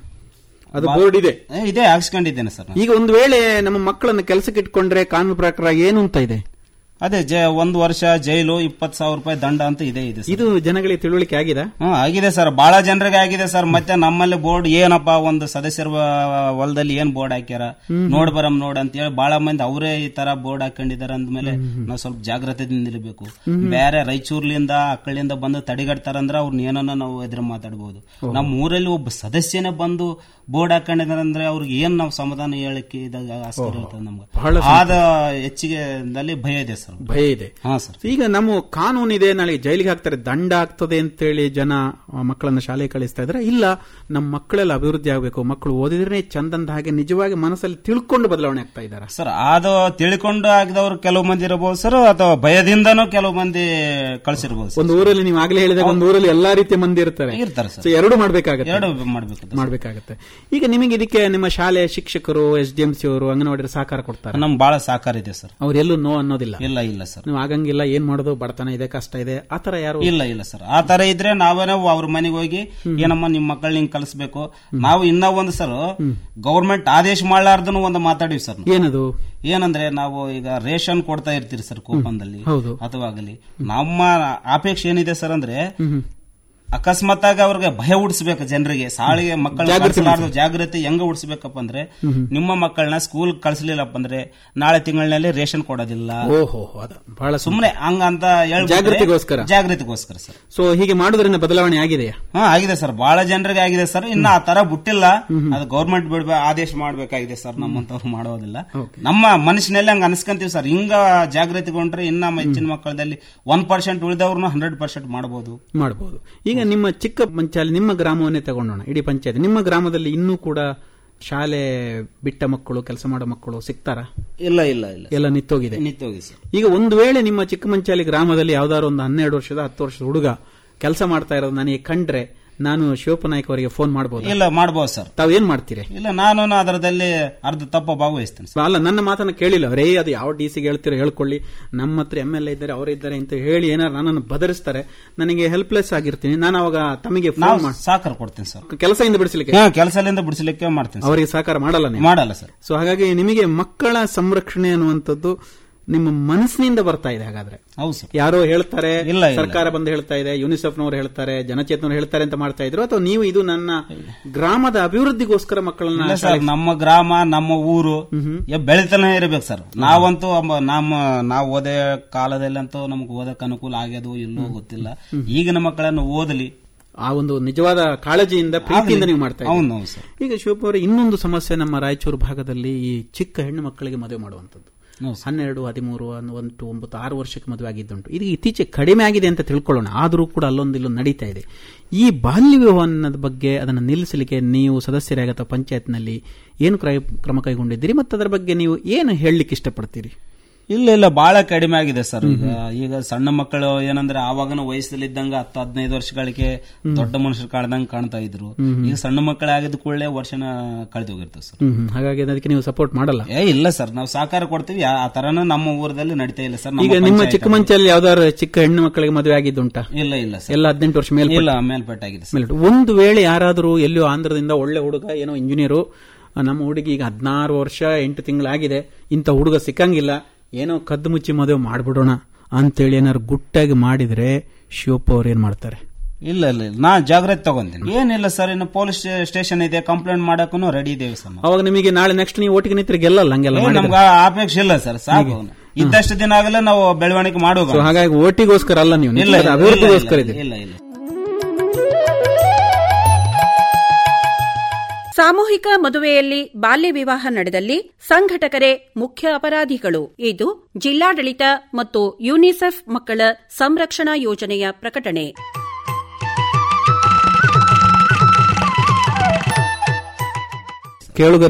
ಅದು ಬೋರ್ಡ್ ಇದೆ ಏ, ಇದೇ ಹಾಕ್ಸ್ಕೊಂಡಿದ್ದೇನೆ ಸರ್ ನಾನು. ಈಗ ಒಂದು ವೇಳೆ ನಮ್ಮ ಮಕ್ಕಳನ್ನ ಕೆಲಸಕ್ಕೆ ಇಟ್ಕೊಂಡ್ರೆ ಕಾನೂನು ಪ್ರಕಾರ ಏನು ಅಂತ ಇದೆ ಅದೇ ಜ- ಒಂದು ವರ್ಷ ಜೈಲು ಇಪ್ಪತ್ತು ಸಾವಿರ ರೂಪಾಯಿ ದಂಡ ಅಂತ ಇದೆ ಇದೆ ಸರ್. ಇದು ಜನಗಳಿಗೆ ತಿಳುವಳಿಕೆ ಆಗಿದೆ ಹ್ಮ್ ಆಗಿದೆ ಸರ್ ಬಹಳ ಜನರಿಗೆ ಆಗಿದೆ ಸರ್ ಮತ್ತೆ ನಮ್ಮಲ್ಲಿ ಬೋರ್ಡ್ ಏನಪ್ಪ ಒಂದು ಸದಸ್ಯರ ವ- ಹೊಲದಲ್ಲಿ ಏನ್ ಬೋರ್ಡ್ ಹಾಕ್ಯಾರ ನೋಡ್ ಬರಮ್ ನೋಡ್ ಅಂತ ಹೇಳಿ ಬಹಳ ಮಂದಿ ಅವರೇ ಈ ತರ ಬೋರ್ಡ್ ಹಾಕೊಂಡಿದ್ದಾರೆ ಅಂದ್ಮೇಲೆ ನಾವು ಸ್ವಲ್ಪ ಜಾಗ್ರತೆದಿಂದ ಇರಬೇಕು ಬೇರೆ ರಾಯಚೂರ್ಲಿಂದ ಅಕ್ಕಳಿಂದ ಬಂದು ತಡೆಗಟ್ತಾರಂದ್ರೆ ಅವ್ರನ್ನ ಏನನ್ನ ನಾವು ಎದುರು ಮಾತಾಡಬಹುದು ನಮ್ಮ ಊರಲ್ಲಿ ಒಬ್ಬ ಸದಸ್ಯನೇ ಬಂದು ಬೋರ್ಡ್ ಹಾಕೊಂಡಿದ್ದಾರೆ ಅಂದ್ರೆ ಅವ್ರಿಗೆ ಏನ್ ನಾವು ಸಮಾಧಾನ ಹೇಳಕ್ಕೆ ಇದಾಗ ಆಸ್ಕಾರ ಇರ್ತದೆ ನಮ್ಗೆ ಬಹಳ ಆದ ಹೆಚ್ಚಿಗೆ ಭಯ ಇದೆ ಸರ್ ಭಯ ಇದೆ ಹಾ ಸರ್ ಈಗ ನಮ್ಮ ಕಾನೂನು ಇದೆ ನಾಳೆ ಜೈಲಿಗೆ ಹಾಕ್ತಾರೆ ದಂಡ ಆಗ್ತದೆ ಅಂತೇಳಿ ಜನ ಆ, ಮಕ್ಕಳನ್ನ ಶಾಲೆಗೆ ಕಳಿಸ್ತಾ ಇದ್ರೆ ಇಲ್ಲ ನಮ್ಮ ಮಕ್ಕಳೆಲ್ಲ ಅಭಿವೃದ್ಧಿ ಆಗಬೇಕು ಮಕ್ಕಳು ಓದಿದ್ರೆ ಚಂದಂದ ಹಾಗೆ ನಿಜವಾಗಿ ಮನಸ್ಸಲ್ಲಿ ತಿಳ್ಕೊಂಡು ಬದಲಾವಣೆ ಆಗ್ತಾ ಇದ್ದಾರೆ ಸರ್ ಅದು ತಿಳ್ಕೊಂಡು ಆಗಿದವರು ಕೆಲವು ಮಂದಿ ಇರಬಹುದು ಸರ್ ಅಥವಾ ಭಯದಿಂದನೂ ಕೆಲವು ಮಂದಿ ಕಳ್ಸಿರ್ಬೋದು ಸರ್ ಒಂದು ಊರಲ್ಲಿ ನೀವು ಆಗ್ಲೇ ಹೇಳಿದಾಗ ಒಂದು ಊರಲ್ಲಿ ಎಲ್ಲಾ ರೀತಿಯ ಮಂದಿ ಇರ್ತಾರೆ ಇರ್ತಾರೆ ಸರ್ ಸೊ ಎರಡು ಮಾಡ್ಬೇಕಾಗತ್ತೆ ಎರಡು ಮಾಡ್ಬೇಕು ಮಾಡ್ಬೇಕಾಗತ್ತೆ ಈಗ ನಿಮಗೆ ಇದಕ್ಕೆ ನಿಮ್ಮ ಶಾಲೆ ಶಿಕ್ಷಕರು ಎಸ್ ಡಿ ಎಂ ಸಿ ಅವರು ಅಂಗನವಾಡಿ ಸಹಕಾರ ಕೊಡ್ತಾರೆ ನಮ್ ಬಹಳ ಸಹಕಾರ ಇದೆ ಸರ್ ಅವ್ರೆಲ್ಲೂ ನೋ ಅನ್ನೋದಿಲ್ಲ ಇಲ್ಲ ಇಲ್ಲ ಸರ್ ನೀವು ಆಗಂಗಿಲ್ಲ ಏನ್ ಮಾಡೋದು ಬಡತನ ಇದೆ ಕಷ್ಟ ಇದೆ ಆತರ ಯಾರು ಇಲ್ಲ ಇಲ್ಲ ಸರ್ ಆ ತರ ಇದ್ರೆ ನಾವೇನೋ ಅವ್ರ ಮನೆಗೆ ಹೋಗಿ ಏನಮ್ಮ ನಿಮ್ ಮಕ್ಕಳು ಹಿಂಗ್ ಕಲಿಸ್ಬೇಕು ನಾವು ಇನ್ನ ಒಂದು ಸರ್ ಗೌರ್ಮೆಂಟ್ ಆದೇಶ ಮಾಡ್ಲಾರ್ದನು ಒಂದು ಮಾತಾಡಿವಿ ಸರ್ ನಾವು. ಏನದು ಏನಂದ್ರೆ ನಾವು ಈಗ ರೇಷನ್ ಕೊಡ್ತಾ ಇರ್ತೀರಿ ಸರ್ ಕೂಪನ್ದಲ್ಲಿ ಹೌದು. ಅಥವಾ ಆಗಲಿ ನಮ್ಮ ಅಪೇಕ್ಷೆ ಏನಿದೆ ಸರ್ ಅಂದ್ರೆ ಅಕಸ್ಮಾತ್ ಆಗಿ ಅವ್ರಿಗೆ ಭಯ ಹುಡ್ಸ್ಬೇಕು ಜನರಿಗೆ ಸಾಳಿಗೆ ಮಕ್ಕಳ ಕಳಿಸಲಾರ್ದು ಜಾಗೃತಿ ಹೆಂಗ ಹುಡ್ಸ್ಬೇಕಪ್ಪ ಅಂದ್ರೆ ನಿಮ್ಮ ಮಕ್ಕಳನ್ನ ಸ್ಕೂಲ್ ಕಳಿಸ್ಲಿಲ್ಲಪ್ಪ ಅಂದ್ರೆ ನಾಳೆ ತಿಂಗಳಿನಲ್ಲಿ ರೇಷನ್ ಕೊಡೋದಿಲ್ಲ ಓಹೋ ಅದ ಬಹಳ ಸುಮ್ನೆ ಹಂಗ ಅಂತ ಹೇಳ್ಬಿಟ್ರೆ ಜಾಗೃತಿಗೋಸ್ಕರ. ಜಾಗೃತಿಗೋಸ್ಕರ ಸರ್ ಸೊ ಹೀಗೆ ಮಾಡೋದ್ರಿಂದ ಬದಲಾವಣೆ ಆಗಿದೆಯಾ ಹಾ ಆಗಿದೆ ಸರ್ ಬಹಳ ಜನರಿಗೆ ಆಗಿದೆ ಸರ್ ಇನ್ನ ಆ ತರ ಬಿಟ್ಟಿಲ್ಲ ಅದು ಗೌರ್ಮೆಂಟ್ ಬಿಡ್ಬೇ ಆದೇಶ ಮಾಡ್ಬೇಕಾಗಿದೆ ಸರ್ ನಮ್ಮಂತವ್ರು ಮಾಡೋದಿಲ್ಲ ನಮ್ಮ ಮನಸ್ಸಿನಲ್ಲಿ ಹಂಗ ಅನ್ಸ್ಕೊಂತೀವಿ ಸರ್ ಹಿಂಗ ಜಾಗೃತಿಗೊಂಡ್ರೆ ಇನ್ನ ನಮ್ಮ ಹೆಚ್ಚಿನ ಮಕ್ಕಳದಲ್ಲಿ ಒನ್ ಪರ್ಸೆಂಟ್ ಉಳಿದವ್ರನ್ನ ಹಂಡ್ರೆಡ್ ಪರ್ಸೆಂಟ್ ಮಾಡಬಹುದು ಮಾಡಬಹುದು ಈಗ ನಿಮ್ಮ ಚಿಕ್ಕ ಪಂಚಾಯತ್ ನಿಮ್ಮ ಗ್ರಾಮವನ್ನೇ ತಗೊಂಡೋಣ ಇಡೀ ಪಂಚಾಯತ್ ನಿಮ್ಮ ಗ್ರಾಮದಲ್ಲಿ ಇನ್ನೂ ಕೂಡ ಶಾಲೆ ಬಿಟ್ಟ ಮಕ್ಕಳು ಕೆಲಸ ಮಾಡೋ ಮಕ್ಕಳು ಸಿಗ್ತಾರ ಇಲ್ಲ ಇಲ್ಲ ಇಲ್ಲ ಎಲ್ಲ ನಿಂತೋಗಿದೆ ನಿಂತೋಗಿ ಸರ್ ಈಗ ಒಂದು ವೇಳೆ ನಿಮ್ಮ ಚಿಕ್ಕಮಂಚಾಲಿ ಗ್ರಾಮದಲ್ಲಿ ಯಾವ್ದಾದ್ರು ಒಂದು ಹನ್ನೆರಡು ವರ್ಷದ ಹತ್ತು ವರ್ಷದ ಹುಡುಗ ಕೆಲಸ ಮಾಡ್ತಾ ಇರೋದು ನನಗೆ ಕಂಡ್ರೆ ನಾನು ಶಿವಪ್ಪ ನಾಯ್ಕ ಅವರಿಗೆ ಫೋನ್ ಮಾಡಬಹುದು ಇಲ್ಲ ಮಾಡ್ಬೋದು ಸರ್ ತಾವ್ ಏನ್ ಮಾಡ್ತೀರಿ ಇಲ್ಲ ನಾನು ಅದರದಲ್ಲಿ ಅರ್ಧ ತಪ್ಪ ಭಾಗವಹಿಸ್ತೇನೆ ಸರ್ ಅಲ್ಲ ನನ್ನ ಮಾತನ್ನ ಕೇಳಿಲ್ಲ ಅವರೇ ಅದು ಯಾವ ಡಿ ಸಿಗೆ ಹೇಳ್ತೀರೋ ಹೇಳ್ಕೊಳ್ಳಿ ನಮ್ಮ ಹತ್ರ ಎಂ ಎಲ್ ಎ ಇದ್ದಾರೆ ಅವರಿದ್ದಾರೆ ಅಂತ ಹೇಳಿ ಏನಾರು ನನ್ನನ್ನು ಬದರಿಸ್ತಾರೆ ನನಗೆ ಹೆಲ್ಪ್ಲೆಸ್ ಆಗಿರ್ತೀನಿ ನಾನು ಅವಾಗ ತಮಗೆ ಫೋನ್ ನಾವು ಮಾಡಿ ಸಹಕಾರ ಕೊಡ್ತೀನಿ ಸರ್ ಕೆಲಸದಿಂದ ಬಿಡಿಸಲಿಕ್ಕೆ ಹಾ ಕೆಲಸದಿಂದ ಬಿಡಿಸಲಿಕ್ಕೆ ಮಾಡ್ತೀನಿ ಸರ್. ಅವರಿಗೆ ಸಹಕಾರ ಮಾಡಲ್ಲ ನೀವು ಮಾಡಲ್ಲ ಸರ್ ಸೊ ಹಾಗಾಗಿ ನಿಮಗೆ ಮಕ್ಕಳ ಸಂರಕ್ಷಣೆ ಅನ್ನುವಂಥದ್ದು ನಿಮ್ಮ ಮನಸ್ಸಿನಿಂದ ಬರ್ತಾ ಇದೆ ಹಾಗಾದ್ರೆ ಹೌದು ಸರ್ ಯಾರೋ ಹೇಳ್ತಾರೆ ಇಲ್ಲ, ಇಲ್ಲ. ಸರ್ಕಾರ ಬಂದು ಹೇಳ್ತಾ ಇದೆ ಯುನಿಸೆಫ್ನವರು ಹೇಳ್ತಾರೆ ಜನಚೇತನವರು ಹೇಳ್ತಾರೆ ಅಂತ ಮಾಡ್ತಾ ಇದ್ರು ಅಥವಾ ನೀವು ಇದು ನನ್ನ ಗ್ರಾಮದ ಅಭಿವೃದ್ಧಿಗೋಸ್ಕರ ಮಕ್ಕಳನ್ನ ಇಲ್ಲ ಸರ್ ನಮ್ಮ ಗ್ರಾಮ ನಮ್ಮ ಊರು ಎ- ಬೆಳಿತಾನೆ ಇರ್ಬೇಕು ಸರ್ ನಾವಂತೂ ಅಮ್ಮ- ನಮ್ಮ ನಾವು ಓದೇ ಕಾಲದಲ್ಲಂತೂ ನಮ್ಗೆ ಓದಕ್ ಅನುಕೂಲ ಆಗ್ಯದು ಇಲ್ಲೋ ಗೊತ್ತಿಲ್ಲ ಈಗಿನ ಮಕ್ಕಳನ್ನು ಓದಲಿ ಆ ಒಂದು ನಿಜವಾದ ಕಾಳಜಿಯಿಂದ ಪ್ರೀತಿಯಿಂದ ನೀವು ಮಾಡ್ತಾ ಹೌದು ಇದ್ದೀರಿ ಹೌದು ಸರ್ ಈಗ ಶಿವಪ್ಪ ಅವರೇ ಇನ್ನೊಂದು ಸಮಸ್ಯೆ ನಮ್ಮ ರಾಯಚೂರು ಭಾಗದಲ್ಲಿ ಈ ಚಿಕ್ಕ ಹೆಣ್ಣು ಮಕ್ಕಳಿಗೆ ಮದುವೆ ಮಾಡುವಂಥದ್ದು ಹೌದು ಸರ್. ಹನ್ನೆರಡು ಹದಿಮೂರು ಒಂದು ಒಂದು ಒಂಬತ್ತು ಆರು ವರ್ಷಕ್ಕೆ ಮದುವೆ ಆಗಿದ್ದುಂಟು ಇದು ಇತ್ತೀಚೆಗೆ ಕಡಿಮೆ ಆಗಿದೆ ಅಂತ ತಿಳ್ಕೊಳ್ಳೋಣ ಆದರೂ ಕೂಡ ಅಲ್ಲೊಂದು ಇಲ್ಲೊಂದು ನಡೀತಾ ಇದೆ ಈ ಬಾಲ್ಯ ವಿವಾಹ ಅನ್ನೋದ್ ಬಗ್ಗೆ ಅದನ್ನು ನಿಲ್ಲಿಸಲಿಕ್ಕೆ ನೀವು ಸದಸ್ಯರಾಗಿ ಅಥವಾ ಪಂಚಾಯತ್ನಲ್ಲಿ ಏನು ಕ್ರಯ ಕ್ರಮ ಕೈಗೊಂಡಿದ್ದೀರಿ ಮತ್ತು ಅದರ ಬಗ್ಗೆ ನೀವು ಏನು ಹೇಳಲಿಕ್ಕೆ ಇಷ್ಟಪಡ್ತೀರಿ ಇಲ್ಲ ಇಲ್ಲ ಬಹಳ ಕಡಿಮೆ ಆಗಿದೆ ಸರ್ ಈಗ ಈಗ ಸಣ್ಣ ಮಕ್ಕಳು ಏನಂದ್ರೆ ಆವಾಗಿನ ವಯಸ್ಸಲ್ಲಿದ್ದಂಗ ಹತ್ತು ಹದಿನೈದು ವರ್ಷಗಳಿಗೆ ದೊಡ್ಡ ಮನುಷ್ಯರು ಕಾಣ್ದಂಗ್ ಕಾಣ್ತಾ ಇದ್ರು ಈಗ ಸಣ್ಣ ಮಕ್ಕಳು ಆಗಿದ ಕೂಡಲೇ ವರ್ಷನ ಕಳೆದು ಹೋಗಿರ್ತದೆ ಸರ್ ಹ್ಮ್ ಹ್ಮ್. ಹಾಗಾಗಿ ಅದಕ್ಕೆ ನೀವು ಸಪೋರ್ಟ್ ಮಾಡಲ್ಲ ಏ ಇಲ್ಲ ಸರ್ ನಾವು ಸಹಕಾರ ಕೊಡ್ತೀವಿ ಆ ಆ ತರನ ನಮ್ಮ ಊರದಲ್ಲಿ ನಡೀತಾ ಇಲ್ಲ ಸರ್ ನಮ್ಮ ಈಗ ನಿಮ್ಮ ಪಂಚಾಯತ್ ಚಿಕ್ಕಮಂಚಲ್ಲಿ ಯಾವ್ದಾದ್ರು ಚಿಕ್ಕ ಹೆಣ್ಣು ಮಕ್ಕಳಿಗೆ ಮದುವೆ ಆಗಿದ್ದುಂಟಾ ಇಲ್ಲ ಇಲ್ಲ ಸರ್ ಎಲ್ಲ ಹದಿನೆಂಟು ವರ್ಷ ಮೇಲೆ ಇಲ್ಲ ಮೇಲ್ಪಟ್ಟಾಗಿದೆ ಸರ್ ಮೇಲೆ ಒಂದು ವೇಳೆ ಯಾರಾದರೂ ಎಲ್ಲಿಯೋ ಆಂಧ್ರದಿಂದ ಒಳ್ಳೆ ಹುಡುಗ ಏನೋ ಇಂಜಿನಿಯರು ನಮ್ಮ ಹುಡುಗಿ ಈಗ ಹದಿನಾರು ವರ್ಷ ಎಂಟು ತಿಂಗಳಾಗಿದೆ ಇಂಥ ಹುಡುಗ ಸಿಕ್ಕಂಗಿಲ್ಲ ಏನೋ ಕದ್ದು ಮುಚ್ಚಿ ಮದುವೆ ಮಾಡ್ಬಿಡೋಣ ಅಂತೇಳಿ ಏನಾದ್ರು ಗುಟ್ಟಾಗಿ ಮಾಡಿದ್ರೆ ಶಿವಪ್ಪ ಅವ್ರು ಏನ್ ಮಾಡ್ತಾರೆ ಇಲ್ಲ ಇಲ್ಲ ಇಲ್ಲ ನಾ ಜಾಗ್ರತೆ ತಗೊಂತೀನಿ ಏನಿಲ್ಲ ಸರ್ ಇನ್ನು ಪೊಲೀಸ್ ಸ್ಟೇಷನ್ ಇದೆ ಕಂಪ್ಲೇಂಟ್ ಮಾಡಕ್ಕೂ ರೆಡಿ ಇದ್ದೇವೆ ಸರ್ ನಾವು. ಅವಾಗ ನಿಮಗೆ ನಾಳೆ ನೆಕ್ಸ್ಟ್ ನೀವು ಒಟ್ಟಿಗೆ ನಿಂತ್ರೆ ಗೆಲ್ಲಲ್ಲ ಹಂಗೆಲ್ಲ ಏ, ಮಾಡಿದ್ರೆ. ನಮ್ಗೆ ಆ ಅಪೇಕ್ಷೆ ಇಲ್ಲ ಸರ್ ಸಾಕು ಇದ್ದಷ್ಟು ದಿನ ಆಗಲೇ ನಾವು ಬೆಳವಣಿಗೆ ಮಾಡುವ So ಹಾಗಾಗಿ ಓಟಿಗೋಸ್ಕರ ಅಲ್ಲ ನೀವು ಇಲ್ಲ ನಿಜವಾದ ಇಲ್ಲ, ಅಭಿವೃದ್ಧಿಗೋಸ್ಕರ ಇಲ್ಲ, ಇದೆ ಇಲ್ಲ ಇಲ್ಲ ಸಾಮೂಹಿಕ ಮದುವೆಯಲ್ಲಿ ಬಾಲ್ಯ ವಿವಾಹ ನಡೆದಲ್ಲಿ ಸಂಘಟಕರೇ ಮುಖ್ಯ ಅಪರಾಧಿಗಳು ಇದು ಜಿಲ್ಲಾಡಳಿತ ಮತ್ತು ಯುನಿಸೆಫ್ ಮಕ್ಕಳ ಸಂರಕ್ಷಣಾ ಯೋಜನೆಯ ಪ್ರಕಟಣೆ ಕೇಳುಗರೆ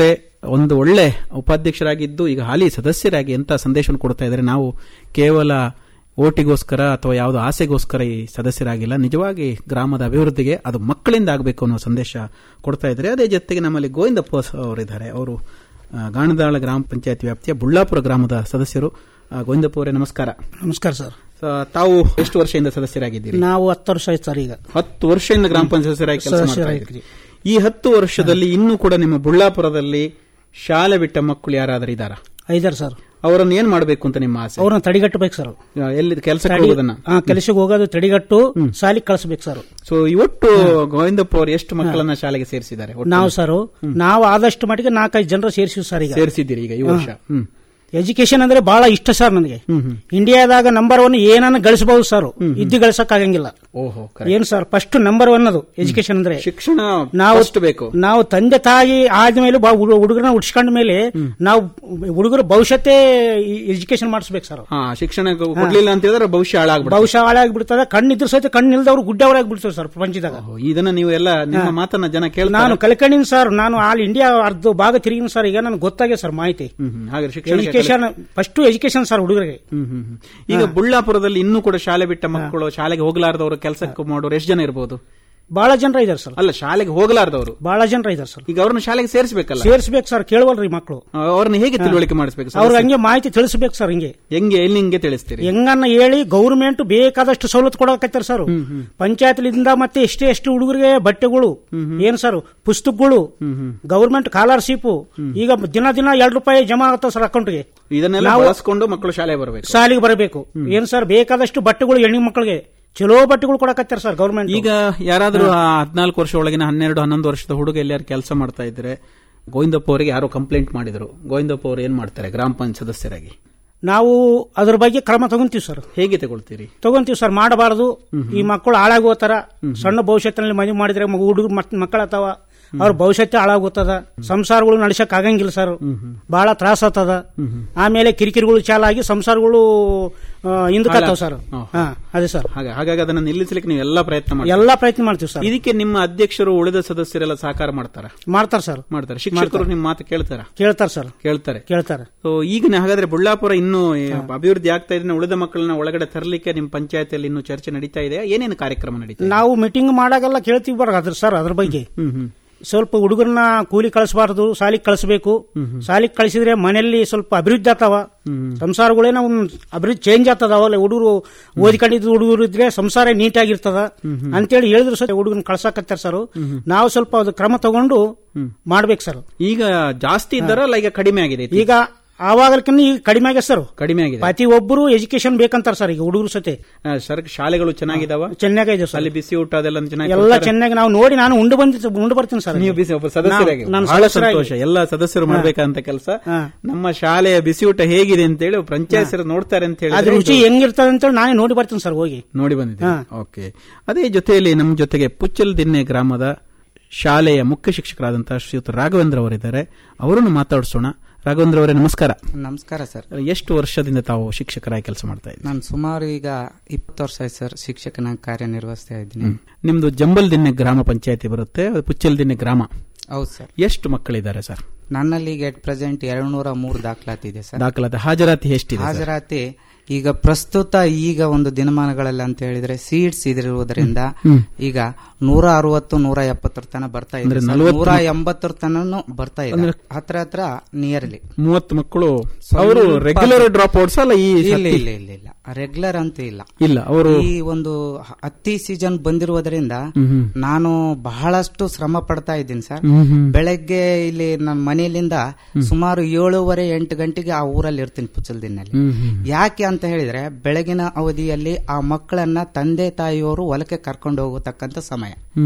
ಒಂದು ಒಳ್ಳೆ ಉಪಾಧ್ಯಕ್ಷರಾಗಿದ್ದು ಈಗ ಹಾಲಿ ಸದಸ್ಯರಾಗಿ ಎಂತ ಸಂದೇಶವನ್ನು ಕೊಡ್ತಾ ಇದ್ದಾರೆ ನಾವು ಕೇವಲ ಓಟಿಗೋಸ್ಕರ ಅಥವಾ ಯಾವುದೋ ಆಸೆಗೋಸ್ಕರ ಈ ಸದಸ್ಯರಾಗಿಲ್ಲ ನಿಜವಾಗಿ ಗ್ರಾಮದ ಅಭಿವೃದ್ಧಿಗೆ ಅದು ಮಕ್ಕಳಿಂದ ಆಗಬೇಕು ಅನ್ನೋ ಸಂದೇಶ ಕೊಡ್ತಾ ಇದ್ದಾರೆ ಅದೇ ಜೊತೆಗೆ ನಮ್ಮಲ್ಲಿ ಗೋವಿಂದಪ್ಪ ಅವರಿದ್ದಾರೆ ಅವರು ಆ, ಗಾಣದಾಳ ಗ್ರಾಮ ಪಂಚಾಯತ್ ವ್ಯಾಪ್ತಿಯ ಬುಳ್ಳಾಪುರ ಗ್ರಾಮದ ಸದಸ್ಯರು ಆ, ಗೋವಿಂದಪ್ಪ ಅವರೇ ನಮಸ್ಕಾರ ನಮಸ್ಕಾರ ಸರ್ ಸೊ, ತಾವು ಎಷ್ಟು ವರ್ಷದಿಂದ ಸದಸ್ಯರಾಗಿದ್ದೀರಿ ನಾವು ಹತ್ತು ವರ್ಷ ಆಯ್ತು ಸರ್ ಈಗ ಹತ್ತು ವರ್ಷದಿಂದ ಗ್ರಾಮ ಪಂಚಾಯತ್ ಸದಸ್ಯರಾಗಿ ಕೆಲಸ ಮಾಡ್ತಾ ಸದಸ್ಯರಾಗಿದ್ರಿ. ಇದ್ದೀರಿ. ಈ ಹತ್ತು ವರ್ಷದಲ್ಲಿ ಇನ್ನೂ ಕೂಡ ನಿಮ್ಮ ಬುಳ್ಳಾಪುರದಲ್ಲಿ ಶಾಲೆ ಬಿಟ್ಟ ಮಕ್ಕಳು ಯಾರಾದರೂ ಇದ್ದಾರಾ ಐದಾರು ಸರ್ ಅವರನ್ನು ಏನ್ ಮಾಡಬೇಕು ಅಂತ ನಿಮ್ಮ ಆಸೆ ಅವ್ರನ್ನ ತಡಿಗಟ್ಟಬೇಕು ಸರ್ ಆ, ಎಲ್ಲಿ ಕೆಲಸಕ್ಕೆ ಹೋಗೋದನ್ನ ಆ, ಕೆಲಸಕ್ಕೆ ಹೋಗೋದು ತಡಿಗಟ್ಟು ಸಾಲಿಗೆ ಕಳಿಸ್ಬೇಕು ಸರ್ ಸೊ ಇವತ್ತು ಗೋವಿಂದಪ್ಪ ಅವರು ಎಷ್ಟು ಮಕ್ಕಳನ್ನ ಶಾಲೆಗೆ ಸೇರಿಸಿದ್ದಾರೆ ಒಟ್ಟು ನಾವು ಸರ್ ನಾವು ಆದಷ್ಟು ಮಟ್ಟಿಗೆ ನಾಲ್ಕೈದು ಜನರು ಸೇರಿಸಿವಿ ಸರ್ ಈಗ ಸೇರಿಸಿದ್ದೀರಿ ಈಗ ಈ ವರ್ಷ ಹ್ಮ್ ಎಜುಕೇಶನ್ ಅಂದ್ರೆ ಬಹಳ ಇಷ್ಟ ಸರ್ ನನಗೆ ಇಂಡಿಯಾದಾಗ ನಂಬರ್ ಒನ್ ಏನನ್ನ ಗಳಿಸಬಹುದು ಸರ್ ಇದ್ದು ಗಳಿಸಕ್ ಆಗಂಗಿಲ್ಲ ಓಹೋ ಏನು ಸರ್ ಫಸ್ಟ್ ನಂಬರ್ ಒನ್ ಅದು ಎಜುಕೇಶನ್ ಅಂದ್ರೆ ಶಿಕ್ಷಣ ನಾವು first ಬೇಕು ನಾವು ತಂದೆ ತಾಯಿ ಆದ್ಮೇಲೆ ಹುಡುಗರನ್ನ ಉಡ್ಸ್ಕೊಂಡ ಮೇಲೆ ನಾವು ಹುಡುಗರ ಭವಿಷ್ಯತ್ತೇ ಎಜುಕೇಶನ್ ಮಾಡಿಸ್ಬೇಕು ಸರ್ ಹಾ ಶಿಕ್ಷಣ ಕೊಡ್ಲಿಲ್ಲ ಅಂತ ಹೇಳಿದ್ರೆ ಭವಿಷ್ಯ ಹಾಳಾಗ್ಬಿಡುತ್ತೆ ಬಹುಶಃ ಹಾಳಾಗ್ಬಿಡ್ತದ ಕಣ್ಣಿದ್ರ ಸಹಿತ ಕಣ್ಣು ಇಲ್ದವ್ರು ಗುಡ್ಡವರಾಗಿ ಬಿಡ್ತಾರೆ ಸರ್ ಪ್ರಪಂಚದಾಗ ಓಹೋ, ಇದನ್ನ ನೀವು ಎಲ್ಲ ನಿಮ್ಮ ಮಾತನ್ನ ಜನ ಕೇಳ್ತಾರೆ ನಾನು ಕಲ್ಕೊಂಡಿನಿ ಸರ್ ನಾನು ಆಲ್ ಇಂಡಿಯಾ ಅರ್ಧ ಭಾಗ ತಿರುಗಿನ ಸರ್ ಈಗ ನನಗೆ ಗೊತ್ತಾಗಿದೆ ಸರ್ ಮಾಹಿತಿ ಹ್ಮ್ ಹ್ಮ್. ಹಾಗೆ ಶಿಕ್ಷಣ ಎಜುಕೇಶನ್ ಫಸ್ಟ್ ಎಜುಕೇಶನ್ ಸರ್ ಹುಡುಗರಿಗೆ ಹ್ಮ್ ಹ್ಮ್ ಹ್ಮ್. ಈಗ ಬುಳ್ಳಾಪುರದಲ್ಲಿ ಇನ್ನೂ ಕೂಡ ಶಾಲೆ ಬಿಟ್ಟ ಮಕ್ಕಳು ಶಾಲೆಗೆ ಹೋಗಲಾರದವರು ಕೆಲಸಕ್ಕೆ ಮಾಡೋರು ಎಷ್ಟು ಜನ ಇರಬಹುದು ಬಹಳ ಜನರ ಇದಾರೆ ಸರ್ ಅಲ್ಲ ಶಾಲೆಗೆ ಹೋಗಲಾರದವರು ಬಹಳ ಜನರ ಇದಾರೆ ಸರ್ ಈಗ ಅವ್ರನ್ನ ಶಾಲೆಗೆ ಸೇರಿಸಬೇಕಲ್ಲ ಸೇರಿಸ್ಬೇಕು ಸರ್ ಕೇಳವಲ್ರಿ ಮಕ್ಕಳು ಅವ್ರನ್ನ ಹೇಗೆ ತಿಳುವಳಿಕೆ ಮಾಡಿಸ್ಬೇಕು ಸರ್? ಅವ್ರಿಗೆ ಹಂಗೆ ಮಾಹಿತಿ ತಿಳಿಸ್ಬೇಕು ಸರ್ ಹಿಂಗೆ ಹೆಂಗೆ ಎಲ್ಲಿ ಹಿಂಗೆ ತಿಳಿಸ್ತೀರಿ ಹೆಂಗನ್ನ ಹೇಳಿ ಗೌರ್ಮೆಂಟ್ ಬೇಕಾದಷ್ಟು ಸವಲತ್ತು ಕೊಡಕತ್ತಾರ ಸರ್ ಪಂಚಾಯತ್ಲಿಂದ ಮತ್ತೆ ಎಷ್ಟೇ ಎಷ್ಟು ಹುಡುಗರಿಗೆ ಬಟ್ಟೆಗಳು ಏನ್ ಸರ್ ಪುಸ್ತಕಗಳು ಗೌರ್ಮೆಂಟ್ ಸ್ಕಾಲರ್ಶಿಪ್ ಈಗ ದಿನ ದಿನ ಎರಡು ರೂಪಾಯಿ ಜಮಾ ಆಗ್ತಾವ ಸರ್ ಅಕೌಂಟ್ಗೆ ಇದನ್ನೆಲ್ಲ ನಾವು- ಬಳಸ್ಕೊಂಡು ಮಕ್ಕಳು ಶಾಲೆ ಬರಬೇಕು ಸಾಲಿಗೆ ಬರಬೇಕು ಏನ್ ಸರ್ ಬೇಕಾದಷ್ಟು ಬಟ್ಟೆಗಳು ಹೆಣ್ಣು ಮಕ್ಕಳಿಗೆ ಚಲೋ ಬಟ್ಟೆಗಳು ಕೊಡಕತ್ತಾರ ಸರ್ ಗೌರ್ಮೆಂಟ್ ಈಗ ಯಾರಾದ್ರೂ ಆ ಹದಿನಾಲ್ಕು ವರ್ಷ ಒಳಗಿನ ಹನ್ನೆರಡು ಹನ್ನೊಂದು ವರ್ಷದ ಹುಡುಗ ಎಲ್ಲಾರು ಕೆಲಸ ಮಾಡ್ತಾ ಇದ್ರೆ ಗೋವಿಂದಪ್ಪ ಅವರಿಗೆ ಯಾರೋ ಕಂಪ್ಲೇಂಟ್ ಮಾಡಿದ್ರು ಗೋವಿಂದಪ್ಪ ಅವರು ಏನ್ ಮಾಡ್ತಾರೆ ಗ್ರಾಮ ಪಂಚಾಯತ್ ಸದಸ್ಯರಾಗಿ ನಾವು ಅದ್ರ ಬಗ್ಗೆ ಕ್ರಮ ತಗೊಂತೀವಿ ಸರ್ ಹೇಗೆ ತಗೊಳ್ತೀರಿ ತಗೊಂತೀವಿ ಸರ್ ಮಾಡಬಾರದು ಈ ಮಕ್ಕಳು ಹಾಳಾಗೋತಾರ ಸಣ್ಣ ಭವಿಷ್ಯತ್ತಿನಲ್ಲಿ ಮದುವೆ ಮಾಡಿದ್ರೆ ಮಗು ಹುಡುಗ ಮಕ್ಕಳತ್ತಾವ ಅವ್ರ ಭವಿಷ್ಯತ್ತೆ ಹಾಳಾಗೋತದ ಸಂಸಾರಗಳು ನಡೆಸಕ್ ಆಗಂಗಿಲ್ಲ ಸರ್ ಬಹಳ ತ್ರಾಸ ಆಗ್ತದ ಆಮೇಲೆ ಕಿರಿಕಿರಿಗಳು ಚಾಲಾಗಿ ಸಂಸಾರಗಳು ಹಿಂದಕತ್ತಾವ ಸರ್ ಹಾ ಅದೇ ಸರ್ ಹಾಗೆ ಹಾಗಾಗಿ ಅದನ್ನ ನಿಲ್ಲಿಸಲಿಕ್ಕೆ ನೀವು ಎಲ್ಲಾ ಪ್ರಯತ್ನ ಮಾಡಿ ಎಲ್ಲಾ ಪ್ರಯತ್ನ ಮಾಡ್ತೀವಿ ಸರ್ ಇದಕ್ಕೆ ನಿಮ್ಮ ಅಧ್ಯಕ್ಷರು ಉಳಿದ ಸದಸ್ಯರೆಲ್ಲ ಸಹಕಾರ ಮಾಡ್ತಾರ ಮಾಡ್ತಾರ ಸರ್ ಮಾಡ್ತಾರೆ ಶಿಕ್ಷಕರು ನಿಮ್ಮ ಮಾತು ಕೇಳ್ತಾರ ಕೇಳ್ತಾರ ಸರ್ ಕೇಳ್ತಾರೆ ಕೇಳ್ತಾರೆ ಸೊ ಈಗ ಹಾಗಾದ್ರೆ ಬುಳ್ಳಾಪುರ ಇನ್ನೂ ಏ, ಅಭಿವೃದ್ಧಿ ಆಗ್ತಾ ಇದೆ ಉಳಿದ ಮಕ್ಕಳನ್ನ ಒಳಗಡೆ ತರಲಿಕ್ಕೆ ನಿಮ್ಮ ಪಂಚಾಯತಿಯಲ್ಲಿ ಇನ್ನೂ ಚರ್ಚೆ ನಡೀತಾ ಇದೆ ಏನೇನು ಕಾರ್ಯಕ್ರಮ ನಡೀತಾ ಇದೆ ನಾವು ಮೀಟಿಂಗ್ ಮಾಡಾಗೆಲ್ಲ ಕೇಳ್ತೀವಿ ಬರ ಅದ್ರ ಸರ್ ಅದ್ರ ಬಗ್ಗೆ ಹ್ಮ್ ಹ್ಮ್ ಸ್ವಲ್ಪ ಹುಡುಗರನ್ನ ಕೂಲಿ ಕಳಿಸಬಾರದು ಸಾಲಿಗೆ ಕಳಿಸಬೇಕು ಸಾಲಿಗೆ ಕಳಿಸಿದ್ರೆ ಮನೆಯಲ್ಲಿ ಸ್ವಲ್ಪ ಅಭಿವೃದ್ಧಿ ಆಗ್ತಾವ ಸಂಸಾರಗಳೇನೋ ಒಂದ್ ಅಭಿವೃದ್ಧಿ ಚೇಂಜ್ ಆಗ್ತದ ಅವಲ್ಲ ಹುಡುಗರು ಓದಿಕೊಂಡಿದ್ದು ಹುಡುಗರು ಇದ್ರೆ ಸಂಸಾರ ನೀಟಾಗಿರ್ತದ ಅಂತೇಳಿ ಹೇಳಿದ್ರು ಸರ್ ಹುಡುಗನ ಕಳ್ಸಾಕತ್ತಾರ ಸರ್ ನಾವು ಸ್ವಲ್ಪ ಅದು ಕ್ರಮ ತಗೊಂಡು ಮಾಡ್ಬೇಕು ಸರ್ ಈಗ ಜಾಸ್ತಿ ಇದ್ದಾರಲ್ಲ ಈಗ ಕಡಿಮೆ ಆಗಿದೆ ಈಗ ಆವಾಗಲಕ್ಕಿಂತ ಈಗ ಕಡಿಮೆ ಆಗ್ಯದ ಸರ್ ಕಡಿಮೆ ಆಗಿದೆ ಪ್ರತಿ ಒಬ್ಬರು ಎಜುಕೇಶನ್ ಬೇಕಂತಾರ ಸರ್ ಈಗ ಹುಡುಗರು ಸತೆ ಆ, ಸರ್ ಶಾಲೆಗಳು ಚೆನ್ನಾಗಿದಾವ ಚೆನ್ನಾಗಿದೆ ಸರ್ ಅಲ್ಲಿ ಬಿಸಿ ಊಟ ಅದೆಲ್ಲ ಚೆನ್ನಾಗಿ ಎಲ್ಲ ಕೊಡ್ತಾರಾ? ಚೆನ್ನಾಗಿ ನಾವು ನೋಡಿ ನಾನು ಉಂಡು ಬಂದಿ ಉಂಡು ಬರ್ತೀನಿ ಸರ್ ನೀವು ಬಿಸಿ ಒಬ್ಬ ಸದಸ್ಯರಾಗಿ ನಾನು- ನಾನು ಬಹಳ ಸದಸ್ಯರಾಗಿ. ಸಂತೋಷ ಎಲ್ಲ ಸದಸ್ಯರು ಮಾಡ್ಬೇಕಂತ ಕೆಲಸ ಹಾ. ನಮ್ಮ ಶಾಲೆಯ ಬಿಸಿ ಊಟ ಹೇಗಿದೆ ಅಂತ ಹೇಳಿ ಪಂಚಾಯತ್ ನೋಡ್ತಾರೆ ಅಂತ ಅದ್ರ ಹೇಳಿ ರುಚಿ ಹೆಂಗಿರ್ತದ ಅಂತೇಳಿ ನಾನೇ ನೋಡಿ ಬರ್ತೀನಿ ಸರ್ ಹೋಗಿ ನೋಡಿ ಬಂದಿದೆ ಓಕೆ ಅದೇ ಜೊತೆಯಲ್ಲಿ ನಮ್ಮ ಜೊತೆಗೆ ಪುಚ್ಚಲ್ ದಿನ್ನೆ ಗ್ರಾಮದ ಶಾಲೆಯ ಮುಖ್ಯ ಶಿಕ್ಷಕರಾದಂತಹ ಶ್ರೀಯುತ ರಾಘವೇಂದ್ರ ಅವರಿದ್ದಾರೆ ಅವರನ್ನು ಮಾತಾಡಿಸೋಣ ರಾಘವೇಂದ್ರ ಅವರೇ ನಮಸ್ಕಾರ ನಮಸ್ಕಾರ ಸರ್ ಎಷ್ಟು ವರ್ಷದಿಂದ ತಾವು ಶಿಕ್ಷಕರಾಗಿ ಕೆಲಸ ಮಾಡ್ತಾ ಇದ್ದೀರಿ ನಾನು ಸುಮಾರು ಈಗ ಇಪ್ಪತ್ತು ವರ್ಷ ಆಯ್ತು ಸರ್ ಶಿಕ್ಷಕನಾಗಿ ಕಾರ್ಯನಿರ್ವಹಿಸ್ತಾ ಇದ್ದೀನಿ ನಿಮ್ದು ಜಂಬಲ್ ದಿನ್ನೆ ಗ್ರಾಮ ಪಂಚಾಯತಿ ಬರುತ್ತೆ ಅದು ಪುಚ್ಚಲ್ ದಿನ್ನೆ ಗ್ರಾಮ ಹೌದು ಸರ್ ಎಷ್ಟು ಮಕ್ಕಳಿದ್ದಾರೆ ಸರ್ ನನ್ನಲ್ಲಿ ಈಗ ಎಟ್ ಪ್ರೆಸೆಂಟ್ ಎರಡು ನೂರ ಮೂರು ದಾಖಲಾತಿ ಇದೆ ಸರ್ ದಾಖಲಾತಿ ಹಾಜರಾತಿ ಎಷ್ಟಿದೆ ಸರ್? ಹಾಜರಾತಿ ಈಗ ಪ್ರಸ್ತುತ ಈಗ ಒಂದು ದಿನಮಾನಗಳಲ್ಲಿ ಅಂತ ಹೇಳಿದ್ರೆ ಸೀಟ್ಸ್ ಇದಿರುವುದರಿಂದ ಈಗ ನೂರ ಅರವತ್ತು ನೂರ ಎಪ್ಪತ್ತರ ತನ ಬರ್ತಾ ಇದೆ ಸರ್. ನೂರ ಎಂಬತ್ತರ ತನನು ಬರ್ತಾ ಇದೆ ಹತ್ರ ಹತ್ರ ನಿಯರ್ಲಿ ಮೂವತ್ತು ಮಕ್ಕಳು ಅವರು ರೆಗ್ಯುಲರ್ ಡ್ರಾಪ್ ಔಟ್ಸ್ ಅಲ್ಲ ಈ ಇಲ್ಲ ಸತಿ? ಇಲ್ಲ ಇಲ್ಲ ಇಲ್ಲ ರೆಗ್ಯುಲರ್ ಅಂತ ಇಲ್ಲ ಇಲ್ಲ ಅವರು ಈ ಒಂದು ಹತ್ತಿ ಸೀಸನ್ ಬಂದಿರುವುದರಿಂದ ನಾನು ಬಹಳಷ್ಟು ಶ್ರಮ ಪಡ್ತಾ ಇದ್ದೀನಿ ಸರ್ ಬೆಳಗ್ಗೆ ಇಲ್ಲಿ ನನ್ನ ಮನೆಯಲ್ಲಿಂದ ಸುಮಾರು ಏಳೂವರೆ ಎಂಟು ಗಂಟೆಗೆ ಆ ಊರಲ್ಲಿ ಇರ್ತೀನಿ ಪುಚ್ಚಲ್ದಿನಲ್ಲಿ ಯಾಕೆ ಅಂತ ಹೇಳಿದ್ರೆ ಬೆಳಗಿನ ಅವಧಿಯಲ್ಲಿ ಆ ಮಕ್ಕಳನ್ನ ತಂದೆ ತಾಯಿಯವರು ಹೊಲಕ್ಕೆ ಕರ್ಕೊಂಡು ಹೋಗತಕ್ಕಂತ ಸಮಯ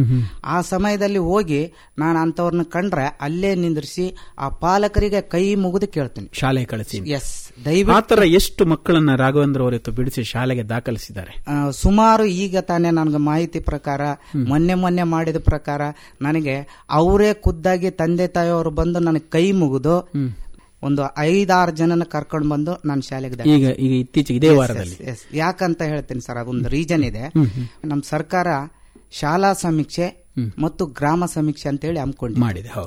ಆ ಸಮಯದಲ್ಲಿ ಹೋಗಿ ನಾನು ಅಂತವ್ರನ್ನ ಕಂಡ್ರೆ ಅಲ್ಲೇ ನಿಂದ್ರಿಸಿ ಆ ಪಾಲಕರಿಗೆ ಕೈ ಮುಗಿದು ಕೇಳ್ತೀನಿ ಶಾಲೆ ಕಳಿಸಿ ಎಸ್ ದಯವಿಟ್ಟು ಆತರ ಎಷ್ಟು ಮಕ್ಕಳನ್ನ ರಾಘವೇಂದ್ರ ಅವರಿತ್ತು ಬಿಡಿಸಿ ಶಾಲೆಗೆ ದಾಖಲಿಸಿದ್ದಾರೆ ಆ, ಸುಮಾರು ಈಗ ತಾನೇ ನನಗೆ ಮಾಹಿತಿ ಪ್ರಕಾರ ಮೊನ್ನೆ ಮೊನ್ನೆ ಮಾಡಿದ ಪ್ರಕಾರ ನನಗೆ ಅವರೇ ಖುದ್ದಾಗಿ ತಂದೆ ತಾಯಿಯವರು ಬಂದು ನನಗೆ ಕೈ ಮುಗಿದು ಒಂದು ಐದಾರು ಜನನ ಕರ್ಕೊಂಡು ಬಂದು ನಾನು ಶಾಲೆಗೆ ದಾಖಲಿಸಿದೆ. ಈಗ ಈಗ ಇತ್ತೀಚೆಗೆ ಇದೇ ವಾರದಲ್ಲಿ Yes, yes. ಯಾಕಂತ ಹೇಳ್ತೀನಿ ಸರ್ ಅದೊಂದು ರೀಸನ್ ಇದೆ ನಮ್ಮ ಸರ್ಕಾರ ಶಾಲಾ ಸಮೀಕ್ಷೆ ಮತ್ತು ಗ್ರಾಮ ಸಮೀಕ್ಷೆ ಅಂತೇಳಿ ಹಮ್ಮಿಕೊಂಡಿದೆ ಮಾಡಿದೆ ಹೌದು